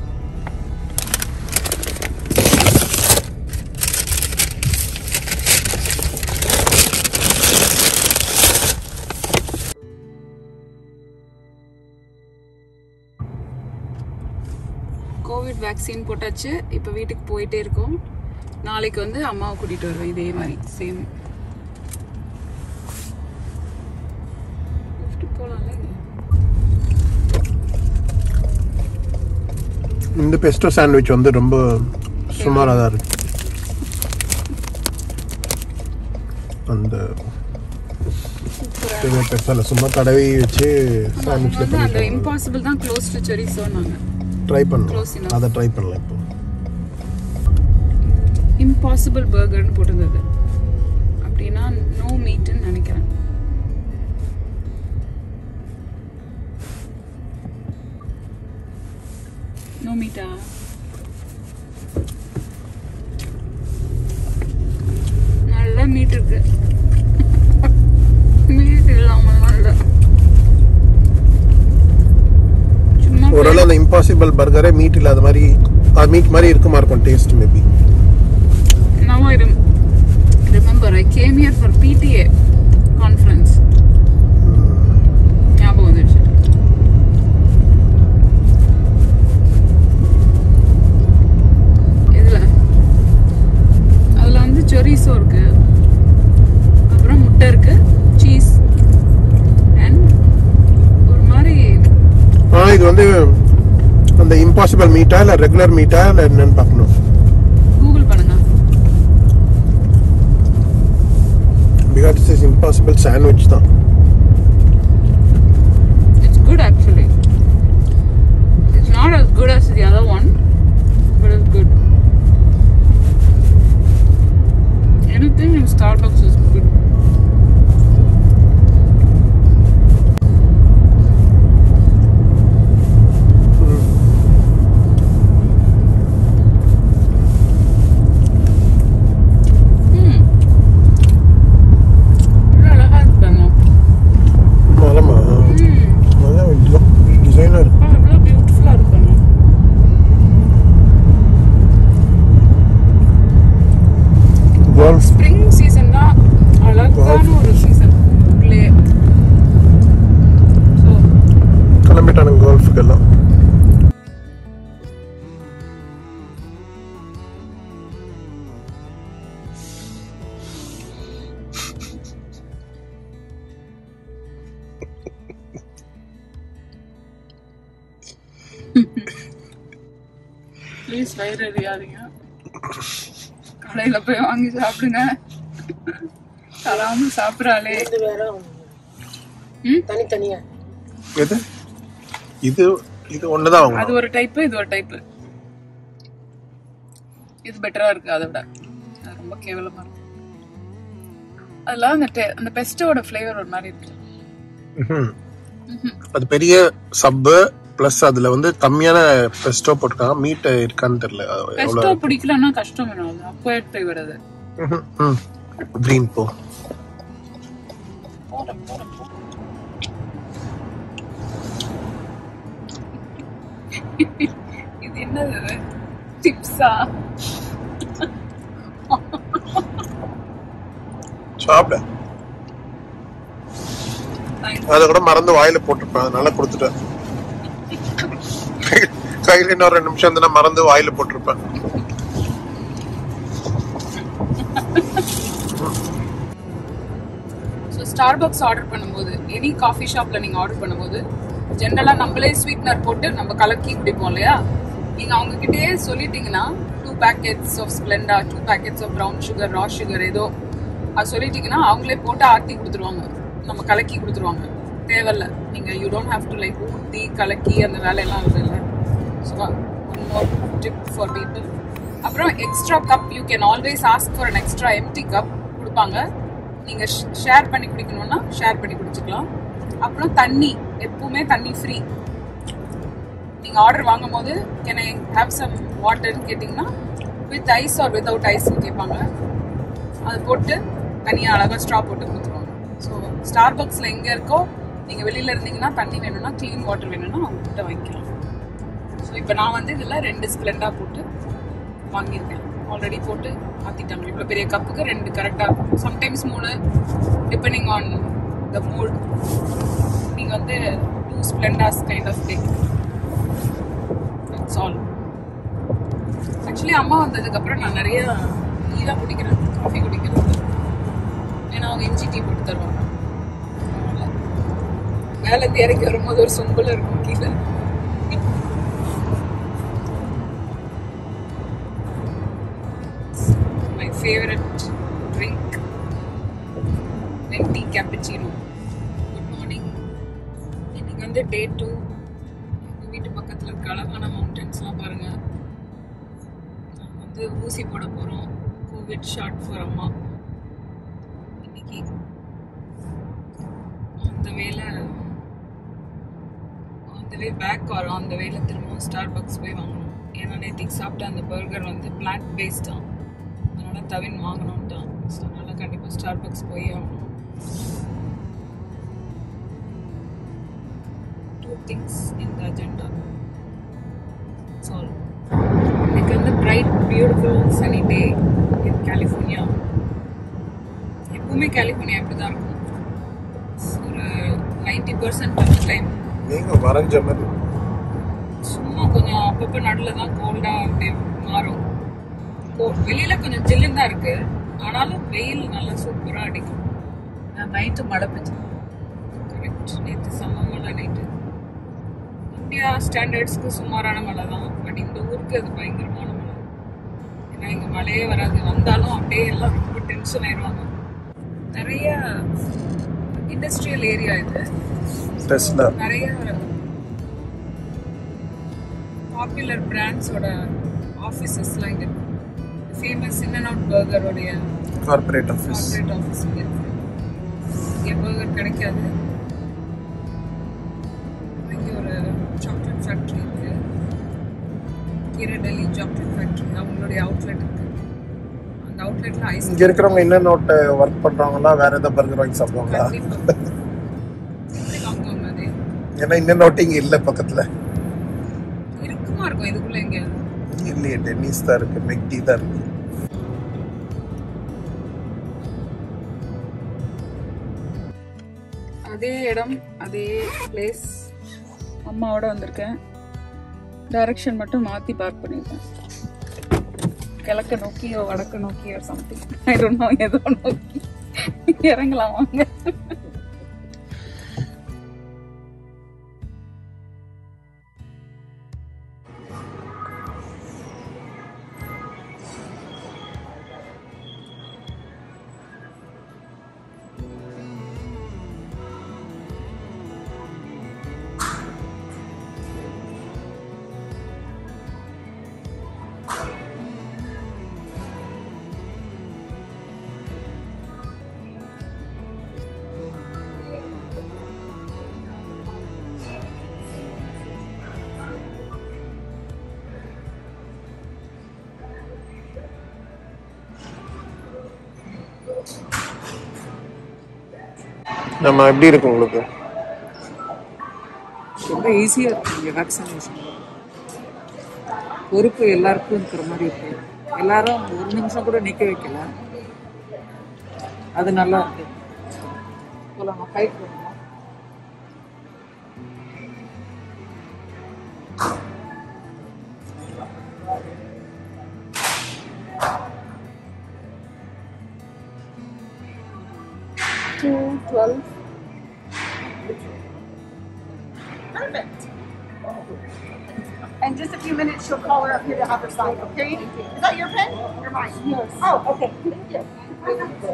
கோவிட் வேக்சின் போட்டாச்சு இப்போ வீட்டுக்கு போயிட்டே இருக்கோம் நாளைக்கு வந்து அம்மாவை கூட்டிகிட்டு வருவேன் இதே மாதிரி சேம் போகலாம்ல இந்த பெஸ்டோ சாண்ட்விச் வந்து ரொம்ப சுமாராக தான் இருக்கு அந்த பெரிய பெருசாக இல்லை சும்மா தடவி வச்சு அவங்க சாண்ட்விச்சில் வந்து அந்த பண்ணிட்டு இம்பாசிபிள் தான் க்ளோஸ் டு சொரிசோன்னாங்க ட்ரை Close பண்ணலாம் enough. அதை ட்ரை பண்ணலாம் இப்போ இம்பாசிபிள் பர்கர்னு போட்டிருந்தது அப்படின்னா நோ மீட்னு நினைக்கிறேன் நோ மீட்டா நல்ல மீட் இருக்கு மீட் இல்லாமலாம் இல்லை சும்மா ஓரளவு அந்த இம்பாசிபிள் பர்கரே மீட் இல்லாத மாதிரி அது மீட் மாதிரி இருக்குமா இருக்கும் taste maybe Now I rem- remember, I came here for PTA conference. ஞாபகம் வந்துடுச்சு இதுல அதுல வந்து chorizo இருக்கு அப்புறம் முட்டை இருக்கு சீஸ் அண்ட் ஒரு மாதிரி ஆ இது வந்து அந்த இம்பாசிபிள் மீட்டா இல்லை ரெகுலர் மீட்டா இல்லை என்னன்னு பார்க்கணும் கூகுள் பண்ணுங்க பிகாஸ் இட்ஸ் இம்பாசிபிள் சாண்ட்விச் தான் It's good actually. It's not as good as the other one, but it's good. Anything in Starbucks is good. Hmm. இவ்வளவு அழகா இருக்காங்க. ஆமாம் Hmm. நல்லா டிசைனாக இருக்கு ஆ, எவ்வளவு beautiful ஆ இருக்காங்க. கோல்ஃப் ஸ்ப்ரிங் சீசன் தான் அழகான ஒரு சீசன் உள்ளே ஸோ கிளம்பிட்டானுங்க கோல்ஃபுக்கெல்லாம் ப்ளீஸ் வயிறு எறியாதீங்க கடையில் போய் வாங்கி சாப்பிடுங்க தராம சாப்பிட்றாளே இது வேற ம்? தனித்தனியா எது இது இது ஒன்று தான் அது வாங்கணும் ஒரு டைப்பு இது ஒரு டைப்பு இது பெட்டரா இருக்கு அதை விட அது ரொம்ப கேவலமா இருக்கு அதெல்லாம் அந்த டே- அந்த பெஸ்டோட ஃப்ளேவர் ஒரு மாதிரி இருக்கு ம்ஹும். அது பெரிய சப்பு ப்ளஸ் அதில் வந்து கம்மியான பெஸ்டோ போட்டிருக்காங்க மீட் இருக்கான்னு தெரியல எவ்வளோ பெஸ்டோ பிடிக்கலன்னா கஷ்டம் வேணும் அது அக்வயர்ட் ஃப்ளேவர் அது க்ரீன் போ இது என்னது இது டிப்ஸா சாப்பிட வாங்கி அதை கூட மறந்து வாயில போட்டிருப்பேன் அதனால கொடுத்துட்டேன் கையில இன்னொரு ரெண்டு நிமிஷம் இருந்தா மறந்து வாயில போட்டிருப்பேன் ஸோ ஸ்டார்பக்ஸ் ஆர்டர் பண்ணும்போது எனி காஃபி ஷாப்ல நீங்க ஆர்டர் பண்ணும்போது ஜென்ரலா நம்மளே ஸ்வீட்னர் போட்டு நம்ம கலக்கி குடிப்போம் இல்லையா நீங்க அவங்க கிட்டயே சொல்லிட்டீங்கன்னா two packets of Splenda two packets of brown sugar raw sugar ஏதோ அது சொல்லிட்டீங்கன்னா அவங்களே போட்டு ஆர்த்தி கொடுத்துருவாங்க நம்ம கலக்கி கொடுத்துருவாங்க தேவையில்ல நீங்க you don't have to like ஊற்றி கலக்கி அந்த வேலையெல்லாம் இல்லை so one more tip for people அப்புறம் extra cup you can always ask for an extra empty cup கொடுப்பாங்க நீங்க ஷேர் பண்ணி குடிக்கணும்னா ஷேர் பண்ணி குடிச்சுக்கலாம் அப்புறம் தண்ணி எப்பவுமே தண்ணி ஃப்ரீ நீங்க ஆர்டர் வாங்கும் போது கேன் ஐ ஹேவ் சம் வாட்டர்னு கேட்டிங்கன்னா வித் ஐஸ் ஆர் வித்தவுட் ஐஸ்னு கேட்பாங்க அது போட்டு தனியாக அழகாக ஸ்ட்ரா போட்டு கொடுத்துருவாங்க ஸோ ஸ்டார் பாக்ஸில் எங்கே இருக்கோ நீங்கள் வெளியில் இருந்தீங்கன்னா தண்ணி வேணும்னா க்ளீன் வாட்டர் வேணும்னா அவங்ககிட்ட வாங்கிக்கலாம் ஸோ இப்போ நான் வந்து இதில் ரெண்டு ஸ்ப்ளெண்டா போட்டு வாங்கியிருக்கேன் ஆல்ரெடி போட்டு மாற்றிட்டாங்க இவ்வளோ பெரிய கப்புக்கு ரெண்டு கரெக்டாக இருக்கும் சம்டைம்ஸ் மூணு டிபெண்டிங் ஆன் த மூட் நீங்கள் வந்து two Splendas kind of take it's all actually அம்மா வந்ததுக்கப்புறம் நான் நிறைய டீ தான் குடிக்கிறேன் காஃபி குடிக்கிறது ஏன்னா அவங்க இஞ்சி டீ போட்டு தருவாங்க அதனால மேலேருந்து இறக்கி வரும்போது ஒரு சொம்புல இருக்கும் கீழே my favourite drink venti cappuccino good morning இன்னைக்கு வந்து டே டூ எங்கள் வீட்டு பக்கத்தில் இருக்க அழகான மவுண்டன்ஸ்லாம் பாருங்கள் நாங்கள் வந்து ஊசி போட போகிறோம் கோவிட் ஷாட் ஃபார் அம்மா இன்னைக்கு அந்த வேலை அந்த வே பேக் வரோம் அந்த வேலை திரும்பவும் ஸ்டார் பக்ஸ் போய் வாங்கணும் ஏன்னா நேற்றுக்கு சாப்பிட்ட அந்த பர்கர் வந்து பிளான்ட் பேஸ்ட் தான் அதனால தவின் வாங்கணும்ட்டான் ஸோ அதனால கண்டிப்பாக ஸ்டார் பக்ஸ் போய் ஆகணும் two things in the agenda it's all இன்னைக்கு வந்து bright beautiful sunny day in California எப்பவுமே கலிஃபோர்னியா இப்படி தான் இருக்கும் ஒரு நைன்டி பர்சன்ட் ஆஃப் டைம் நீங்க வரைஞ்ச மாதிரி சும்மா கொஞ்சம் அப்பப்போ நடுவில் தான் கோல்டாக அப்படியே மாறும் கோ- வெளியில கொஞ்சம் ஜில்லுன்னு தான் இருக்கு ஆனாலும் வெயில் நல்லா சூப்பராக அடிக்கும் நைட்டு மழை பெஞ்சு கரெக்ட் நேற்று செம்ம மழை நைட்டு இந்தியா ஸ்டாண்டர்ட்ஸ்க்கு சுமாரான மழை தான் பட் இந்த ஊருக்கு அது பயங்கரமான மழை ஏன்னா இங்கே மழையே வராது வந்தாலும் அப்படியே எல்லாம் ரொம்ப டென்ஷன் ஆயிடுவாங்க நிறைய இண்டஸ்ட்ரியல் ஏரியா இது டெஸ்ட்ல நிறைய பாப்புலர் பிராண்ட்ஸோட ஆஃபீஸஸ்லாம் இங்கே இருக்கு ஃபேமஸ் இன் அண்ட் அவுட் பர்கரோடைய கார்பரேட் ஆஃபீஸ் கார்பரேட் ஆஃபீஸ் இங்கே இருக்கு இங்கே பர்கர் கிடைக்காது இங்கே ஒரு சாக்லேட் ஃபேக்ட்ரி இருக்கு கீரடெல்லி சாக்லேட் ஃபேக்ட்ரி அவங்களுடைய அவுட்லெட் இருக்கு அந்த அவுட்லெட்ல ஐஸ் இங்க இருக்கிறவங்க என்ன நோட் ஒர்க் பண்றவங்களா வேற ஏதாவது பர்கர் வாங்கி சாப்பிடுவாங்களா கண்டிப்பா எப்படி வாங்குவாங்க அது ஏன்னா இந்த நோட் இங்க இல்ல பக்கத்துல இருக்குமா இருக்கும் இதுக்குள்ள எங்கேயாவது இல்லையே டென்னிஸ் தான் இருக்கு மெக்டி தான் இருக்கு அதே இடம் அதே பிளேஸ் அம்மாவோட வந்திருக்கேன் டைரக்ஷன் மட்டும் மாற்றி பார்க் பண்ணியிருக்கேன் கிழக்க நோக்கியோ வடக்க நோக்கியோ சம்திங் ஐ டோன்ட் நோ ஏதோ நோக்கி இறங்கலாம் வாங்க நம்ம எப்படி இருக்கு உங்களுக்கு ரொம்ப ஈஸியாக இருக்கும் இங்கே வேக்சினேஷன் பொறுப்பு எல்லாருக்கும் இருக்கிற மாதிரி இருக்கு எல்லாரும் ஒரு நிமிஷம் கூட நிற்க வைக்கல அது நல்லா இருக்கு போலாமா ஃபைட் பண்ணலாம் Two twelve. Perfect. And just a few minutes, she'll call her up here to have her sign, okay? Is that your pen or mine? Yours. Oh, okay. Thank you.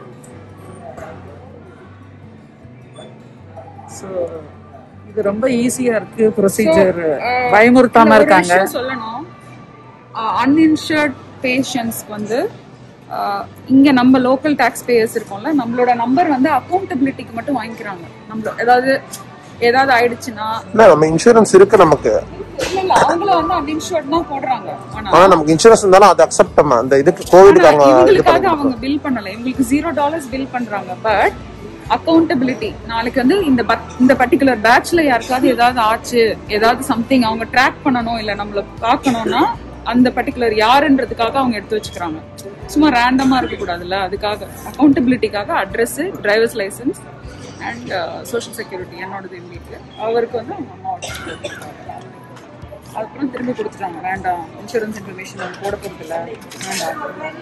So இது ரொம்ப ஈஸியா இருக்கு procedure So, uh, பயமுறுத்தாம இதுல ஒரு இருக்காங்க விஷயம் சொல்லணும் அன்இன்ஷர்ட் பேஷண்ட்ஸ்க்கு வந்து uh, இங்க நம்ம லோக்கல் டாக்ஸ் பேயர்ஸ் இருக்கோம்ல நம்மளோட நம்பர் வந்து அக்கௌண்டபிலிட்டிக்கு மட்டும் வாங்கிக்கிறாங்க நம்ம ஏதாவது ஏதாவது ஆயிடுச்சுன்னா இல்ல நம்ம இன்சூரன்ஸ் இருக்கு நமக்கு இல்ல இல்ல அவங்கள வந்து அன்இன்ஷர்ட் தான் போடுறாங்க ஆனா ஆனா நமக்கு இன்சூரன்ஸ் இருந்தாலும் அது அக்செப்ட் நம்ம அந்த இதுக்கு கோவிடுக்கு ஆனா அவங்க இது இவங்களுக்காக பண்ண அவங்க பில் பண்ணல இவங்களுக்கு ஜீரோ டாலர்ஸ் பில் பண்றாங்க பட் அக்கௌண்டபிலிட்டி நாளைக்கு வந்து இந்த பத்- இந்த பர்டிகுலர் பேட்ச்ல யாருக்காவது ஏதாவது ஆச்சு ஏதாவது சம்திங் அவங்க ட்ராக் பண்ணணும் இல்ல நம்மள பார்க்கணும்னா அந்த பர்டிகுலர் யாருன்றதுக்காக அவங்க எடுத்து வச்சுக்கிறாங்க சும்மா ரேண்டமா இருக்க கூடாதுல்ல அதுக்காக அக்கௌண்டபிலிட்டிக்காக address drivers license and social security என்னோடது எங்களுக்கு அவருக்கு வந்து அவங்க அம்மாவோட அதுக்கப்புறம் திரும்பி கொடுத்துட்டாங்க வேண்டாம் இன்சூரன்ஸ் இன்ஃபர்மேஷன் போட போறது இல்ல வேண்டாம்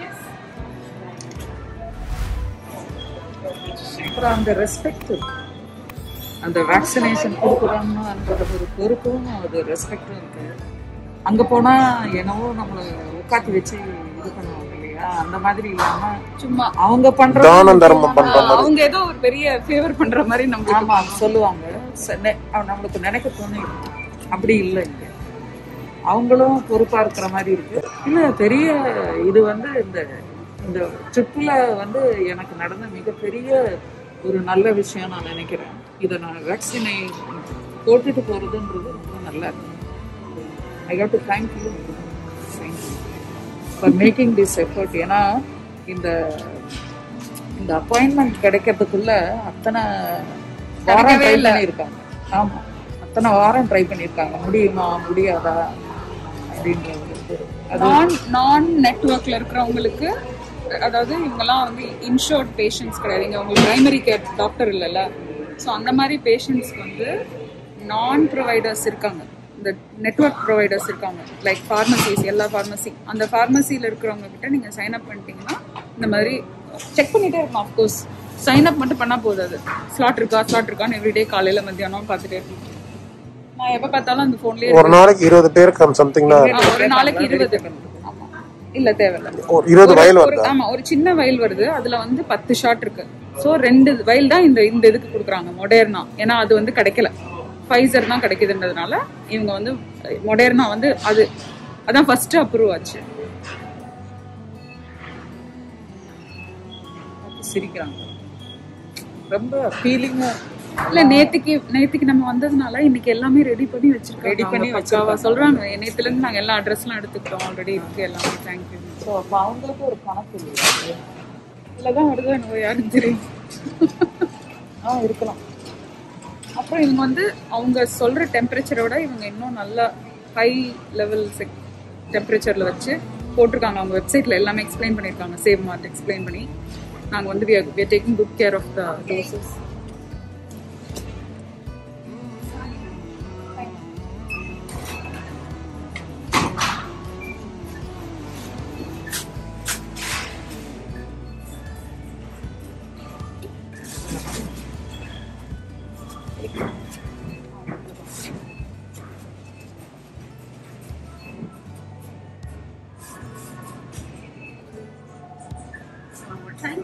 அப்புறம் அந்த ரெஸ்பெக்ட் அந்த வேக்சினேஷன் கொடுக்குறோம்னுன்ற ஒரு பொறுப்பும் அது ரெஸ்பெக்டும் இருக்கு அங்க போனா என்னவோ நம்மள உட்காத்தி வச்சு இது பண்ணுவாங்க இல்லையா அந்த மாதிரி இல்லாம சும்மா அவங்க பண்ற தானம் தர்மம் பண்ற மாதிரி அவங்க ஏதோ ஒரு பெரிய ஃபேவர் பண்ற மாதிரி நம்ம ஆமா சொல்லுவாங்க ச- நெ- அவ- நம்மளுக்கு நினைக்க தோணிடும் அப்படி இல்லை இங்க அவங்களும் பொறுப்பா இருக்கிற மாதிரி இருக்கு இல்ல பெரிய இது வந்து இந்த இந்த ட்ரிப்பில் வந்து எனக்கு நடந்த மிகப்பெரிய ஒரு நல்ல விஷயம் நான் நினைக்கிறேன் இதை நான் வேக்சினை போட்டுட்டு போறதுன்றது ரொம்ப நல்லா இருக்கு I have to thank you for making this effort ஏன்னா இந்த இந்த அப்பாயின்மெண்ட் கிடைக்கிறதுக்குள்ள அத்தனை வாரம் கிடைக்கவே ட்ரை இல்ல. பண்ணியிருக்காங்க ஆமா அத்தனை வாரம் ட்ரை பண்ணியிருக்காங்க முடியுமா முடியாதா அப்படின்றது அது நான் நான் நெட்ஒர்க்ல இருக்கிறவங்களுக்கு அதாவது இவங்கெல்லாம் வந்து இன்ஷோர்ட் பேஷண்ட்ஸ் கிடையாது இங்க உங்களுக்கு பிரைமரி கேர் டாக்டர் இல்லைல்ல ஸோ அந்த மாதிரி பேஷண்ட்ஸ்க்கு வந்து நான் ப்ரொவைடர்ஸ் இருக்காங்க இந்த நெட்வொர்க் ப்ரொவைடர்ஸ் இருக்காங்க லைக் ஃபார்மசிஸ் எல்லா ஃபார்மசி அந்த ஃபார்மசியில் இருக்கிறவங்க கிட்ட நீங்கள் சைன் அப் பண்ணிட்டீங்கன்னா இந்த மாதிரி செக் பண்ணிட்டே இருக்கணும் அஃப்கோர்ஸ் சைன் அப் மட்டும் பண்ணால் போதாது ஸ்லாட் இருக்கா ஸ்லாட் இருக்கான்னு எவ்ரிடே காலையில் மத்தியானம் பார்த்துட்டே இருக்கணும் நான் எப்போ பார்த்தாலும் அந்த ஃபோன்லேயே ஒரு நாளைக்கு இருபது பேருக்கு சம்திங்னா ஒரு நாளைக்கு இருபது ஆமா இல்ல தேவையில்ல ஒரு இருபது ஒரு- வயல் ஒரு- வருதா ஆமா ஒரு சின்ன வயல் வருது அதுல வந்து பத்து ஷாட் இருக்கு சோ ரெண்டு வயல் தான் இந்த இந்த இதுக்கு கொடுக்குறாங்க மொடேர்னா ஏன்னா அது வந்து கிடைக்கல ஃபைசர் தான் கிடைக்குதுன்றதுனால இவங்க வந்து மொடேர்னா வந்து அது அதான் ஃபர்ஸ்ட் அப்ரூவ் ஆச்சு சிரிக்கிறாங்க ரொம்ப ஃபீலிங்கா இல்ல நேத்துக்கு நேத்துக்கு நம்ம வந்ததுனால இன்னைக்கு எல்லாமே ரெடி பண்ணி வச்சிருக்கோம் Ready பண்ணி பக்காவா சொல்றாங்க நேத்துல இருந்து நாங்க எல்லா அட்ரஸ்லாம் எடுத்துக்கிட்டோம் ஆல்ரெடி இருக்கு எல்லாமே தேங்க்யூ ஸோ அப்போ அவங்களுக்கு ஒரு கணக்கு இல்லையா இல்லதான் வருதோ என்னவோ யாருக்கு தெரியும் ஆ இருக்கலாம் அப்புறம் இவங்க வந்து அவங்க சொல்ற டெம்பரேச்சரோட இவங்க இன்னும் நல்ல ஹை லெவல் டெம்பரேச்சர்ல வச்சு போட்டிருக்காங்க அவங்க வெப்சைட்ல எல்லாமே எக்ஸ்பிளைன் பண்ணியிருக்காங்க சேவ் மார்ட் எக்ஸ்பிளைன் பண்ணி நாங்க வந்து we are we are taking good care of the doses One more time.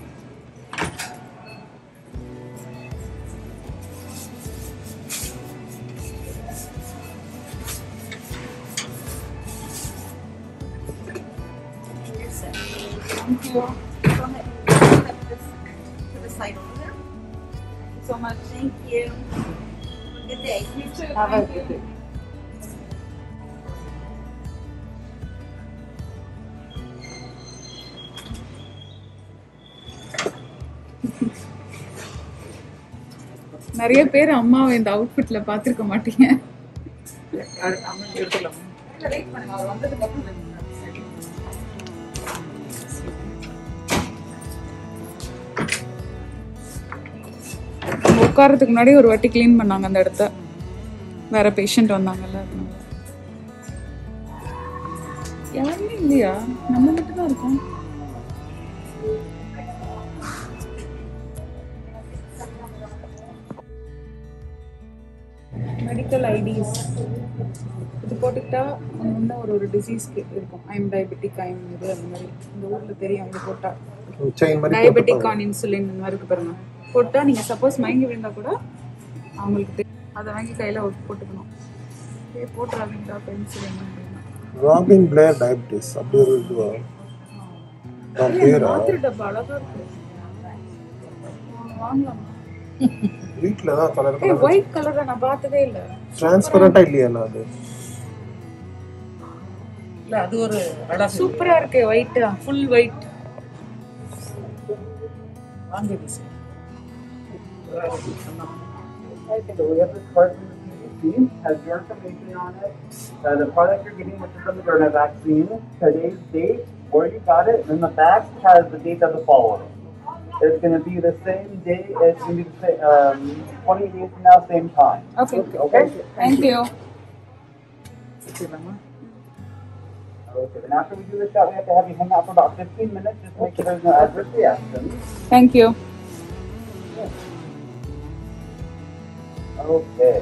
You're set. Thank you. Go ahead. Put this to the side over there. so much. Thank you. Have a Good day. You too. Have a Thank you. good day. நிறைய பேர் அம்மாவை இந்த அவுட்ஃபிட்ல பாத்திருக்க மாட்டீங்க அது நம்ம எடுத்துக்கலாம் wait பண்ணுங்க அவர் வந்ததுக்கு அப்புறம் உட்காரத்துக்கு முன்னாடி ஒரு வாட்டி க்ளீன் பண்ணாங்க அந்த இடத்த வேற பேஷண்ட் வந்தாங்கல்ல அதனால. யாருமே இல்லையா நம்ம மட்டும் தான் இருக்கோம் மெடிக்கல் ஐடிஸ் இது போட்டுக்கிட்டா முன்ன ஒரு ஒரு டிசீஸ்க்கு இருக்கும் ஐம் டயபெட்டிக் ஐம் இது அந்த மாதிரி இந்த ஊர்ல தெரியும் இது போட்டா செயின் மாதிரி டயபெட்டிக் ஆன் இன்சுலின் இந்த மாதிரி இருக்கு பாருங்க போட்டா நீங்க சப்போஸ் மயங்கி விழுந்தா கூட அவங்களுக்கு தெரியும் அதை வாங்கி கையில ஒரு போட்டுக்கணும் ஏ போட்டுறாதீங்களா பென்சிலின் அப்படின்னா ராபின் பிளேர் டயபிட்டிஸ் அப்படி ஒரு இதுவா நான் பேரா மாத்திரை டப்பா அழகா இருக்கு வாங்கலாம் வீட்ல தான் கலர் ஏய் ஒயிட் கலரை நான் பார்த்ததே இல்ல டிரான்ஸ்பரண்டா இல்லையா அது இல்ல அது ஒரு அழகு சூப்பரா இருக்கு ஒயிட் ஃபுல் ஒயிட் வாங்கி டிசி So we have this card from the CDC, has your information on it, uh, the product you're getting, which is the Moderna vaccine, today's date, where you got it, and the back has the date of the follow-up. It's going to be the same day, it's going to be the same, um, 20 days from now, same time. Okay Okay? Thank you வச்சுக்கலாமா Okay, then after we do the shot, we have to have you hang out for about 15 minutes, just to make sure there's no adverse reactions. Thank you Okay.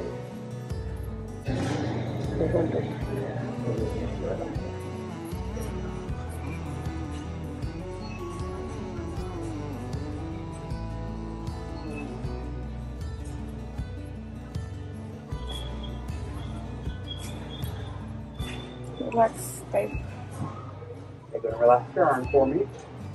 Relax type Okay, go and relax your arm for me.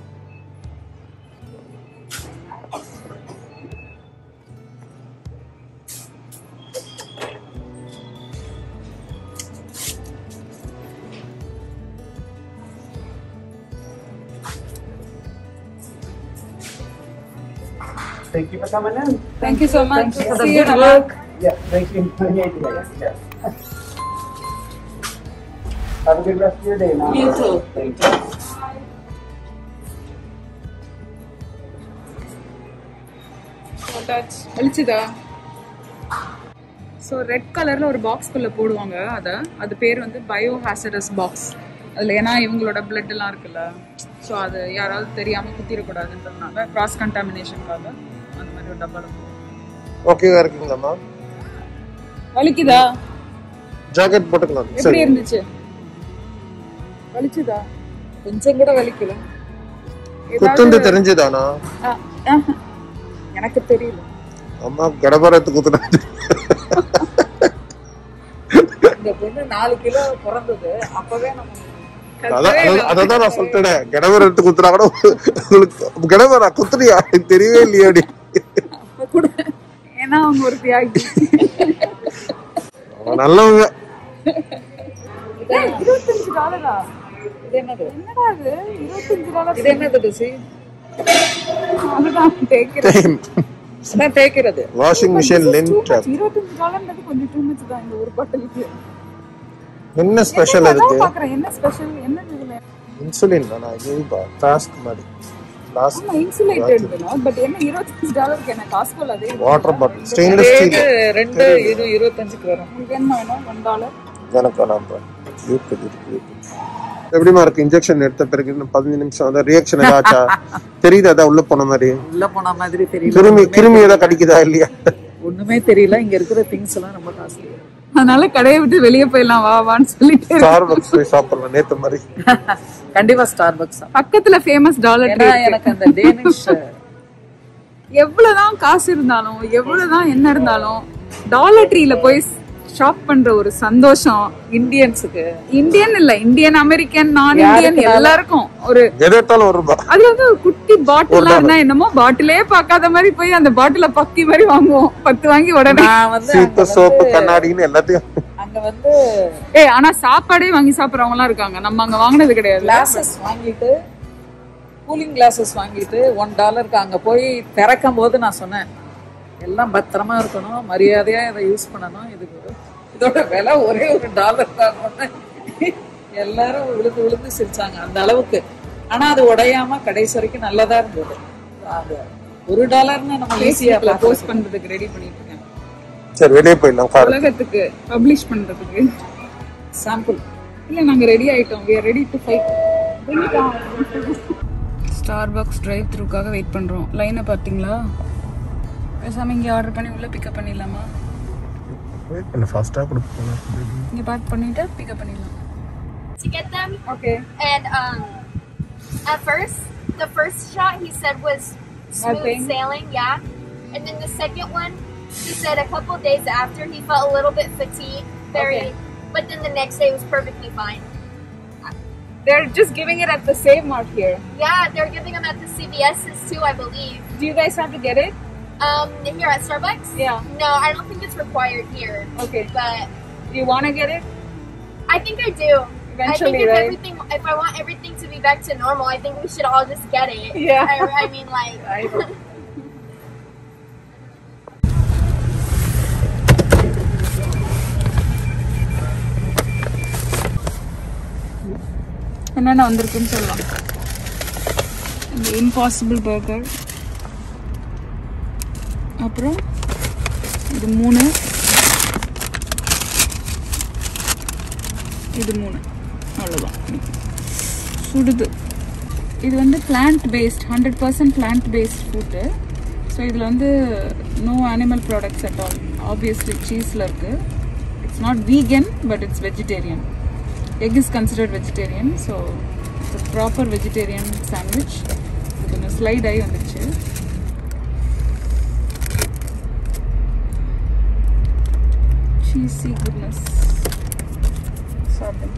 Thank you for coming in. Thank you so much you for the see you good நல்லா work. Yeah, thank you. Yeah, yeah. Have a good rest of your day, now. You too. Thank you. போட்டாச்சு வலிச்சுதா so red கலர்ல ஒரு பாக்ஸ்குள்ள போடுவாங்க அதை அது பேர் வந்து bio ஹாசடஸ் box அதில் ஏன்னா இவங்களோட பிளட் எல்லாம் இருக்குல்ல ஸோ அது யாராவது தெரியாம குத்திடக்கூடாதுன்றதுனால கிராஸ் கண்டாமினேஷனுக்காக அந்த மாதிரி ஒரு டப்பாவில் போடுவாங்க ஓகேவா இருக்குங்களாம்மா வலிக்குதா ஜாக்கெட் போட்டுக்கலாம் எப்படி சரி இருந்துச்சு வலிச்சுதா கொஞ்சம் கூட வலிக்கல குத்துந்து தெரிஞ்சுதானா ஆ, ஆஹா. எனக்கு தெரியல அம்மா கடபரத்து குத்துனாது இந்த பொண்ணு நாலு கிலோ பிறந்தது அப்பவே நம்ம அதான் அதான் நான் சொல்லிட்டேன் கடபரத்து குத்துனா கூட உங்களுக்கு கடபரா குத்துறியா எனக்கு தெரியவே இல்லையா அப்படி கூட ஏன்னா அவங்க ஒரு தியாகி அவன் நல்லவங்க ஏய், இருபத்தஞ்சு டாலரா இது என்னது என்னடா இது இருபத்தஞ்சு டாலர் இது என்னது டிசி அதுதான் தேய்க்கிறேன் அதான் தேய்க்கிறது வாஷிங் மிஷின் லென்ட் இருபத்தஞ்சு டாலர்ன்றது கொஞ்சம் டூ மச் தான் இந்த ஒரு பாட்டிலுக்கு என்ன ஸ்பெஷல் அதான் அதுக்கு பாக்குறேன் என்ன ஸ்பெஷல் என்ன இதுல இன்சுலின் தானா இதுவா டாஸ்க் மாதிரி லாஸ்ட் ஆமா இன்சுலேட்டட் பட் என்ன இருபத்தஞ்சு டாலருக்கு என்ன காஸ்கோல அதே வாட்டர் பாட்டில் ஸ்டெயின்லெஸ் இது ஸ்டீல் ரெண்டு இது இருபத்தஞ்சுக்கு வரும் உங்களுக்கு என்ன வேணும் ஒன் டாலர் எனக்கு வேணாம் இருக்குது இருக்கு இருக்கு எப்படிமா இருக்கு இன்ஜெக்ஷன் எடுத்த பிறகு இன்னும் பதினஞ்சு நிமிஷம் அதான் ரியாக்ஷன் ஏதாச்சா தெரியுது அதான் உள்ள போன மாதிரி உள்ள போன மாதிரி தெரியல கிருமி கிருமி ஏதாவது கடிக்குதா இல்லையா ஒண்ணுமே தெரியல இங்க இருக்கிற திங்ஸ் எல்லாம் ரொம்ப காஸ்ட்லி அதனால கடையை விட்டு வெளியே போயிடலாம் வா வான்னு சொல்லிட்டு ஸ்டார் பக்ஸ் போய் சாப்பிடலாம் நேத்து மாதிரி கண்டிப்பா ஸ்டார் பக்ஸ் பக்கத்துல ஃபேமஸ் டாலர் ஏன்னா எனக்கு அந்த டேனிஷ் எவ்வளவுதான் காசு இருந்தாலும் எவ்வளவுதான் என்ன இருந்தாலும் டாலர் ட்ரீல போய் ஷாப் பண்ற ஒரு சந்தோஷம் இந்தியன்ஸுக்கு இந்தியன் இல்ல இந்தியன் அமெரிக்கன் நான் இந்தியன் யாருக்குனாலும். எல்லாருக்கும் ஒரு எது எடுத்தாலும் ஒரு ரூபாய் அதுல வந்து ஒரு குட்டி பாட்டில் இருந்தா என்னமோ பாட்டிலே பார்க்காத மாதிரி போய் அந்த பாட்டில பக்கி மாதிரி வாங்குவோம் பத்து வாங்கி உடனே நான் வந்து சீப்பு அங்க சோப்பு வந்து கண்ணாடின்னு எல்லாத்தையும் அங்க வந்து ஏய் ஆனா சாப்பாடே வாங்கி சாப்பிடுறவங்க எல்லாம் இருக்காங்க நம்ம அங்க வாங்குனது கிடையாது கிளாஸஸ் வாங்கிட்டு கூலிங் கிளாஸஸ் வாங்கிட்டு ஒன் டாலருக்கு அங்க போய் திறக்கும் போது நான் சொன்னேன் எல்லாம் பத்திரமா இருக்கணும் மரியாதையா இதை யூஸ் பண்ணணும் இதுக்கு ஒரு- இதோட விலை ஒரே ஒரு டாலர் தான் சொன்னேன். எல்லாரும் விழுந்து விழுந்து சிரிச்சாங்க அந்த அளவுக்கு ஆனா அது உடையாம கடைசி வரைக்கும் நல்லதா இருந்தது அது ஒரு டாலர்னு நம்ம ஈஸியா போஸ்ட் பண்றதுக்கு ரெடி பண்ணிட்டு இருக்கேன் சரி வெளியே போயிடலாம் கார் உலகத்துக்கு பப்ளிஷ் பண்றதுக்கு சாம்பிள் இல்லை நாங்கள் ரெடி ஆயிட்டோம் we are ready to fight Starbucks drive த்ரூக்காக வெயிட் பண்ணுறோம் லைனை பார்த்தீங்களா பேசாமல் இங்கே ஆர்டர் பண்ணி உள்ளே பிக்கப் பண்ணிடலாமா வெயிட் பண்ண ஃபாஸ்ட்டாக கொடுப்போம் இங்கே பார்க் பண்ணிவிட்டு பிக்கப் பண்ணிடலாம் To get them. Okay And um, at first, the first shot he said was smooth Nothing. sailing, yeah. And then the second one, he said a couple days after he felt a little bit fatigued, very. Okay. But then the next day was perfectly fine. they're just giving it at the same mart here Yeah, they're giving them at the CVS's too, I believe. do you guys have to get it Um, here at Starbucks. Yeah. No, I don't think it's required here. okay But you want to get it I think I do. I Eventually, think if right? everything, if I want everything to be back to normal, I think we should all just get it. Yeah. I, I mean, like. என்னென்ன வந்திருக்குன்னு சொல்லலாம் இந்த impossible burger அப்புறம் இது மூணு இது மூணு அவ்வளோதான் சுடுது இது வந்து plant based hundred percent plant based food so இதில் வந்து no animal products at all obviously சீஸில் இருக்குது it's not vegan but it's vegetarian egg is considered vegetarian so it's a proper vegetarian sandwich இது கொஞ்சம் ஸ்லைட் ஆகி வந்துச்சு cheesy goodness சாப்பிடுங்க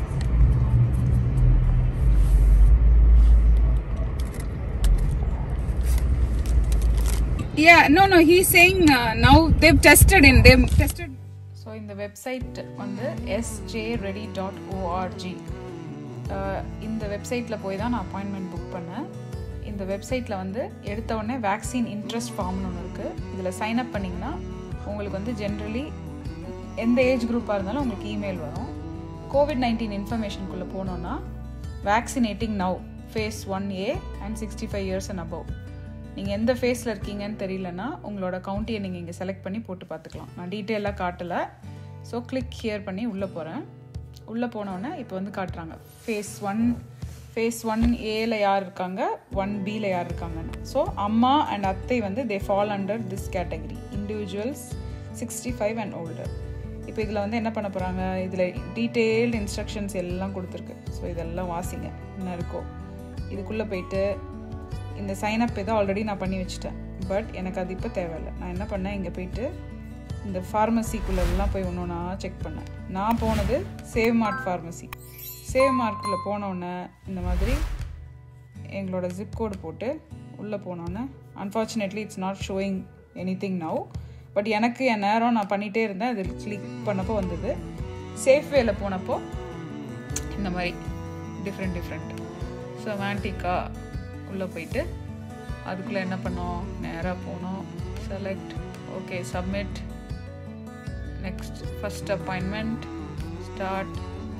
Yeah, no, no, he's saying uh, now they've tested in, they've tested. So இந்த website வந்து SJ ready dot O R G இந்த வெப்சைட்டில் போய் தான் நான் அப்பாயின்மெண்ட் புக் பண்ணேன் இந்த வெப்சைட்டில் வந்து எடுத்த உடனே வேக்சின் இன்ட்ரெஸ்ட் ஃபார்ம்னு ஒன்று இருக்குது இதில் சைன் அப் பண்ணிங்கன்னா உங்களுக்கு வந்து ஜென்ரலி எந்த ஏஜ் குரூப்பாக இருந்தாலும் உங்களுக்கு இமெயில் வரும் கோவிட் நைன்டீன் இன்ஃபர்மேஷனுக்குள்ளே போனோன்னா vaccinating now phase one A and sixty five years and above நீங்கள் எந்த ஃபேஸில் இருக்கீங்கன்னு தெரியலனா உங்களோட கவுண்டியை நீங்கள் இங்கே செலக்ட் பண்ணி போட்டு பார்த்துக்கலாம் நான் டீட்டெயிலாக காட்டலை ஸோ கிளிக் ஹியர் பண்ணி உள்ளே போகிறேன் உள்ளே போனோடனே இப்போ வந்து காட்டுறாங்க ஃபேஸ் ஒன் ஃபேஸ் ஒன் ஏல யார் இருக்காங்க ஒன் பியில் யார் இருக்காங்கன்னு ஸோ அம்மா அண்ட் அத்தை வந்து they fall under this category individuals sixty five and older இப்போ இதில் வந்து என்ன பண்ண போகிறாங்க இதில் டீட்டெயில்டு இன்ஸ்ட்ரக்ஷன்ஸ் எல்லாம் கொடுத்துருக்கு ஸோ இதெல்லாம் வாசிங்க என்ன இருக்கோ இதுக்குள்ளே போயிட்டு இந்த சைனப் இதை ஆல்ரெடி நான் பண்ணி வச்சுட்டேன் பட் எனக்கு அது இப்போ தேவையில்லை நான் என்ன பண்ணேன் இங்கே போயிட்டு இந்த ஃபார்மசிக்குள்ளெல்லாம் போய் ஒன்று ஒன்றா செக் பண்ணேன் நான் போனது சேவ் மார்ட் ஃபார்மசி சேவ் மார்க்குள்ளே போனோடனே இந்த மாதிரி எங்களோட ஜிப் கோடு போட்டு உள்ளே போனோன்னே unfortunately it's not showing anything now but எனக்கு என் நேரம் நான் பண்ணிகிட்டே இருந்தேன் அது கிளிக் பண்ணப்போ வந்தது சேஃப் வேல போனப்போ இந்த மாதிரி டிஃப்ரெண்ட் டிஃப்ரெண்ட் ஸோ மேண்டிக்கா உள்ளே போயிட்டு அதுக்குள்ளே என்ன பண்ணோம் நேராக போனோம் select okay submit next first appointment start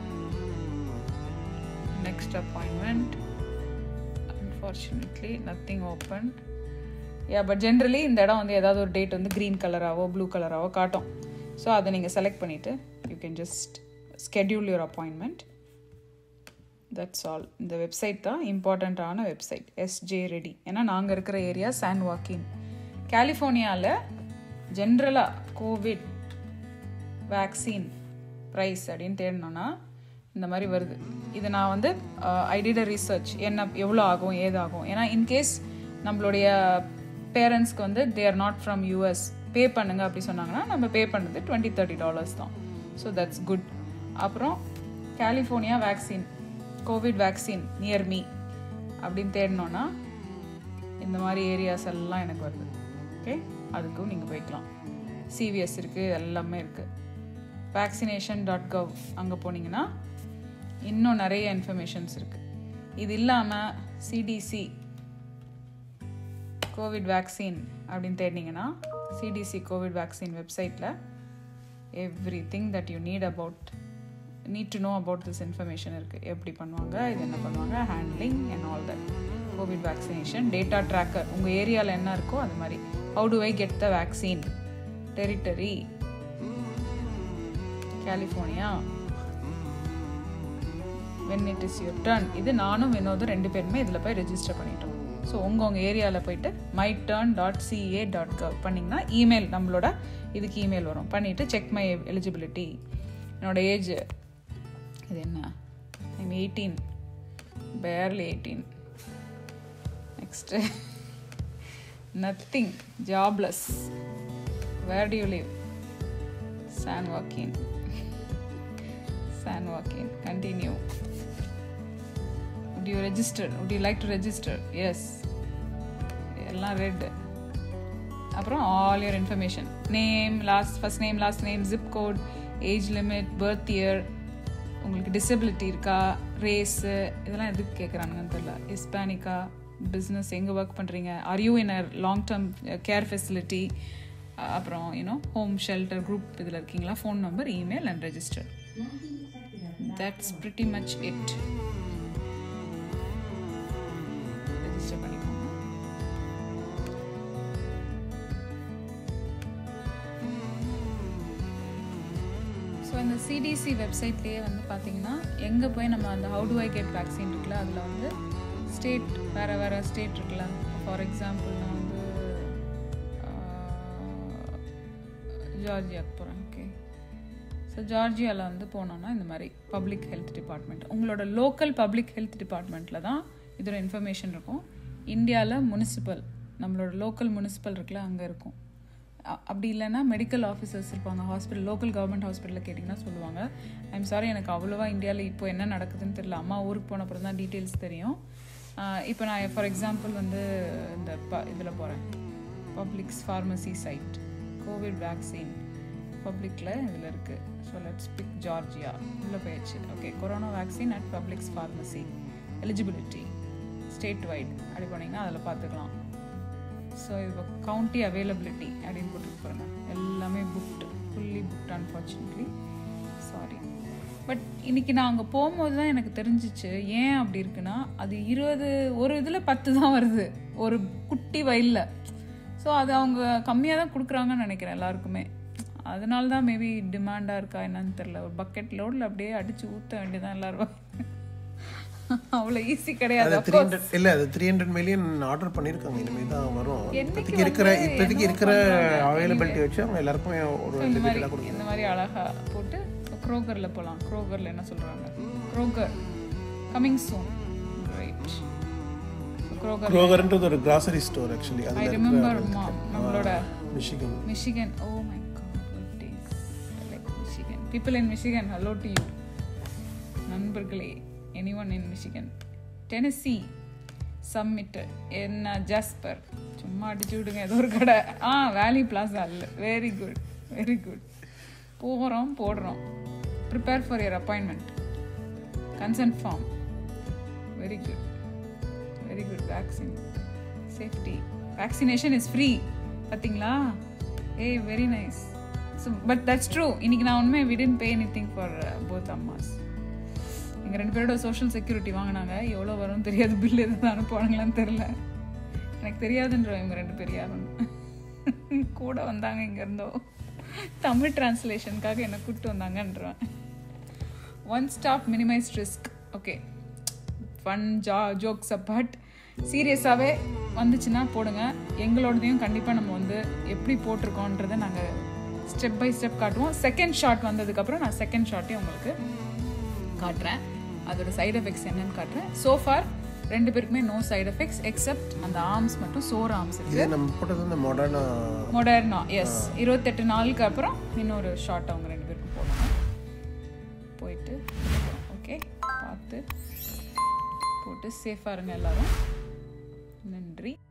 next appointment unfortunately nothing open yeah but generally இந்த இடம் வந்து ஏதாவது ஒரு டேட் வந்து க்ரீன் கலராகவோ ப்ளூ கலராகவோ காட்டும் ஸோ அதை நீங்கள் செலக்ட் பண்ணிவிட்டு you can just schedule your appointment that's all இந்த வெப்சைட் தான் இம்பார்ட்டண்ட்டான வெப்சைட் எஸ்ஜே ரெடி ஏன்னா நாங்கள் இருக்கிற ஏரியா சான் வாக்கின் கலிஃபோர்னியாவில் ஜென்ரலாக கோவிட் வேக்சின் ப்ரைஸ் அப்படின்னு தேடினோன்னா இந்த மாதிரி வருது இது நான் வந்து ஐ டிட் அ ரிசர்ச் என்ன எவ்வளோ ஆகும் ஏதாகும் ஏன்னா இன்கேஸ் நம்மளுடைய பேரண்ட்ஸ்க்கு வந்து they are not from US pay பண்ணுங்க அப்படி சொன்னாங்கன்னா நம்ம பே பண்ணது டுவெண்ட்டி தேர்ட்டி டாலர்ஸ் தான் ஸோ தட்ஸ் குட் அப்புறம் California vaccine COVID vaccine near me அப்படின்னு தேடினோன்னா இந்த மாதிரி ஏரியாஸ் எல்லாம் எனக்கு வருது ஓகே அதுக்கும் நீங்கள் போய்க்கலாம் சிவிஎஸ் இருக்குது எல்லாமே இருக்குது வேக்சினேஷன் டாட் கவ் அங்கே போனீங்கன்னா இன்னும் நிறைய இன்ஃபர்மேஷன்ஸ் இருக்குது இது இல்லாமல் சிடிசி கோவிட் வேக்சின் அப்படின்னு தேடினீங்கன்னா சிடிசி கோவிட் வேக்சின் வெப்சைட்டில் everything that you need about need to know about this information இருக்குது எப்படி பண்ணுவாங்க இது என்ன பண்ணுவாங்க handling and all that COVID vaccination data tracker உங்கள் ஏரியாவில் என்ன இருக்கோ அது மாதிரி how to I get the vaccine territory California when it is your turn இது நானும் வினோதும் ரெண்டு பேருமே இதில் போய் ரெஜிஸ்டர் பண்ணிட்டோம் ஸோ உங்கள் உங்கள் ஏரியாவில் போயிட்டு my turn dot CA dot gov பண்ணிங்கன்னா இமெயில் நம்மளோட இதுக்கு இமெயில் வரும் பண்ணிவிட்டு செக் மை எலிஜிபிலிட்டி என்னோட ஏஜ் இது என்ன I'm eighteen fairly eighteen next nothing jobless where do you live San Joaquin San Joaquin continue would you register would you like to register yes எல்லாம் red அப்புறம் all your information name last first name last name zip code age limit birth year உங்களுக்கு disability இருக்கா race இதெல்லாம் எதுக்கு கேட்குறானுங்கன்னு தெரியல ஹிஸ்பானிக்கா business எங்கே ஒர்க் பண்ணுறீங்க are you in a long term care facility அப்புறம் யூனோ ஹோம் ஷெல்டர் குரூப் இதில் இருக்கீங்களா phone number email and register that's pretty much it register பண்ணிக்கோங்க ஸோ இந்த சிடிசி வெப்சைட்லேயே வந்து பார்த்தீங்கன்னா எங்கே போய் நம்ம அந்த how to I get vaccine இருக்குல்ல அதில் வந்து ஸ்டேட் வேறு வேறு ஸ்டேட் இருக்குல்ல ஃபார் எக்ஸாம்பிள் நான் வந்து ஜார்ஜியாவுக்கு போகிறேன் ஓகே ஸோ ஜார்ஜியாவில் வந்து போனோன்னா இந்த மாதிரி பப்ளிக் ஹெல்த் டிபார்ட்மெண்ட் உங்களோட லோக்கல் பப்ளிக் ஹெல்த் டிபார்ட்மெண்ட்டில் தான் இதோட இன்ஃபர்மேஷன் இருக்கும் இந்தியாவில் முனிசிபல் நம்மளோட லோக்கல் முனிசிபல் இருக்குல்ல அங்கே இருக்கும் அ- அப்படி இல்லைன்னா மெடிக்கல் ஆஃபீஸர்ஸ் இருப்பாங்க ஹாஸ்பிட்டல் லோக்கல் கவர்மெண்ட் ஹாஸ்பிட்டலில் கேட்டிங்கன்னா சொல்லுவாங்க ஐம் சாரி எனக்கு அவ்வளோவா இந்தியாவில் இப்போ என்ன நடக்குதுன்னு தெரியல அம்மா ஊருக்கு போன அப்புறம் தான் டீட்டெயில்ஸ் தெரியும் இப்போ நான் ஃபார் எக்ஸாம்பிள் வந்து இந்த ப இதில் போகிறேன் Publix pharmacy site COVID vaccine பப்ளிக்கில் இதில் இருக்குது ஸோ லெட்ஸ் பிக் ஜார்ஜியா உள்ளே போயிடுச்சு okay corona vaccine at Publix pharmacy eligibility statewide அப்படி போனீங்கன்னா அதில் பார்த்துக்கலாம் ஸோ இப்போ கவுண்டி அவைலபிலிட்டி அப்படின்னு போட்டுருப்பாங்க எல்லாமே booked fully booked unfortunately sorry but இன்னைக்கு நான் அங்கே போகும்போது தான் எனக்கு தெரிஞ்சிச்சு ஏன் அப்படி இருக்குன்னா அது இருபது ஒரு இதில் பத்து தான் வருது ஒரு குட்டி வயலில் ஸோ அது அவங்க கம்மியாக தான் கொடுக்குறாங்கன்னு நினைக்கிறேன் எல்லாருக்குமே அதனால தான் மேபி டிமாண்டாக இருக்கா என்னன்னு தெரில ஒரு பக்கெட் லோடில் அப்படியே அடித்து ஊற்ற வேண்டியதான் எல்லாரும் அவ்வளோ ஈஸி கிடையாது அது of த்ரீ course. ஹண்ட்ரட் இல்லை அது த்ரீ ஹண்ட்ரட் மில்லியன் ஆர்டர் பண்ணியிருக்காங்க இனிமேல் தான் வரும் என்னைக்கு இப்போதைக்கு இருக்கிற வந்து இப்போதைக்கு என்னமோ இருக்கிற பண்றாங்க. அவைலபிலிட்டி வச்சு அவங்க எல்லாருக்குமே ஒரு So, இந்த மாதிரி லிமிட்டடாக கொடுக்குறாங்க இந்த மாதிரி அழகா போட்டு க்ரோகர்ல போகலாம் க்ரோகர்ல என்ன சொல்றாங்க Kroger coming soon right Kroger க்ரோகர்ன்றது ஒரு கிராசரி ஸ்டோர் ஆக்சுவலி ஐ அதில் ரிமெம்பர் இருக்கிற நம்மளோட Michigan Michigan oh my God good days like Michigan people in Michigan hello to you நண்பர்களே anyone in Michigan Tennessee summit என்ன Jasper சும்மா அடிச்சு விடுங்க ஏதோ ஒரு கடை ஆ வேலி பிளாசா இல்லை வெரி குட் வெரி குட் போகிறோம் போடுறோம் prepare for your appointment consent form very good very good vaccine safety vaccination is free பார்த்தீங்களா ஏய் very nice so but that's true இன்னைக்கு நான் உண்மை we don't pay anything for both அம்மாஸ் எங்கள் ரெண்டு பேரோட சோஷியல் செக்யூரிட்டி வாங்கினாங்க எவ்வளோ வரும்னு தெரியாது பில் எதாவது அனுப்புவானுங்களான்னு தெரில எனக்கு தெரியாதுன்றோம் இவங்க ரெண்டு பேர் யாருன்னு கூட வந்தாங்க இங்கேருந்தோ தமிழ் டிரான்ஸ்லேஷனுக்காக என்னை கூப்பிட்டு வந்தாங்கன்றேன் one stop minimise risk okay fun ஜா ஜோக்ஸ் அப்பார்ட் சீரியஸாகவே வந்துச்சுன்னா போடுங்க எங்களோடதையும் கண்டிப்பாக நம்ம வந்து எப்படி போட்டிருக்கோன்றதை நாங்கள் ஸ்டெப் பை ஸ்டெப் காட்டுவோம் செகண்ட் ஷாட் வந்ததுக்கப்புறம் நான் செகண்ட் ஷாட்டையும் உங்களுக்கு காட்டுறேன் அதோட சைடு எஃபெக்ட்ஸ் என்னன்னு காட்டுறேன் சோஃபார் ரெண்டு பேருக்குமே நோ சைடு எஃபெக்ட்ஸ் எக்ஸப்ட் அந்த ஆர்ம்ஸ் மட்டும் சோர் ஆர்ம்ஸ் இருக்கு இதே நம்ம போட்டது இந்த மாடர்னா மொடர்னா எஸ் இருபத்தெட்டு நாளுக்கு அப்புறம் இன்னொரு ஷார்ட் அவங்க ரெண்டு பேருக்கும் போடணும் போயிட்டு ஓகே பார்த்து போட்டு சேஃபாக இருங்க எல்லாரும் நன்றி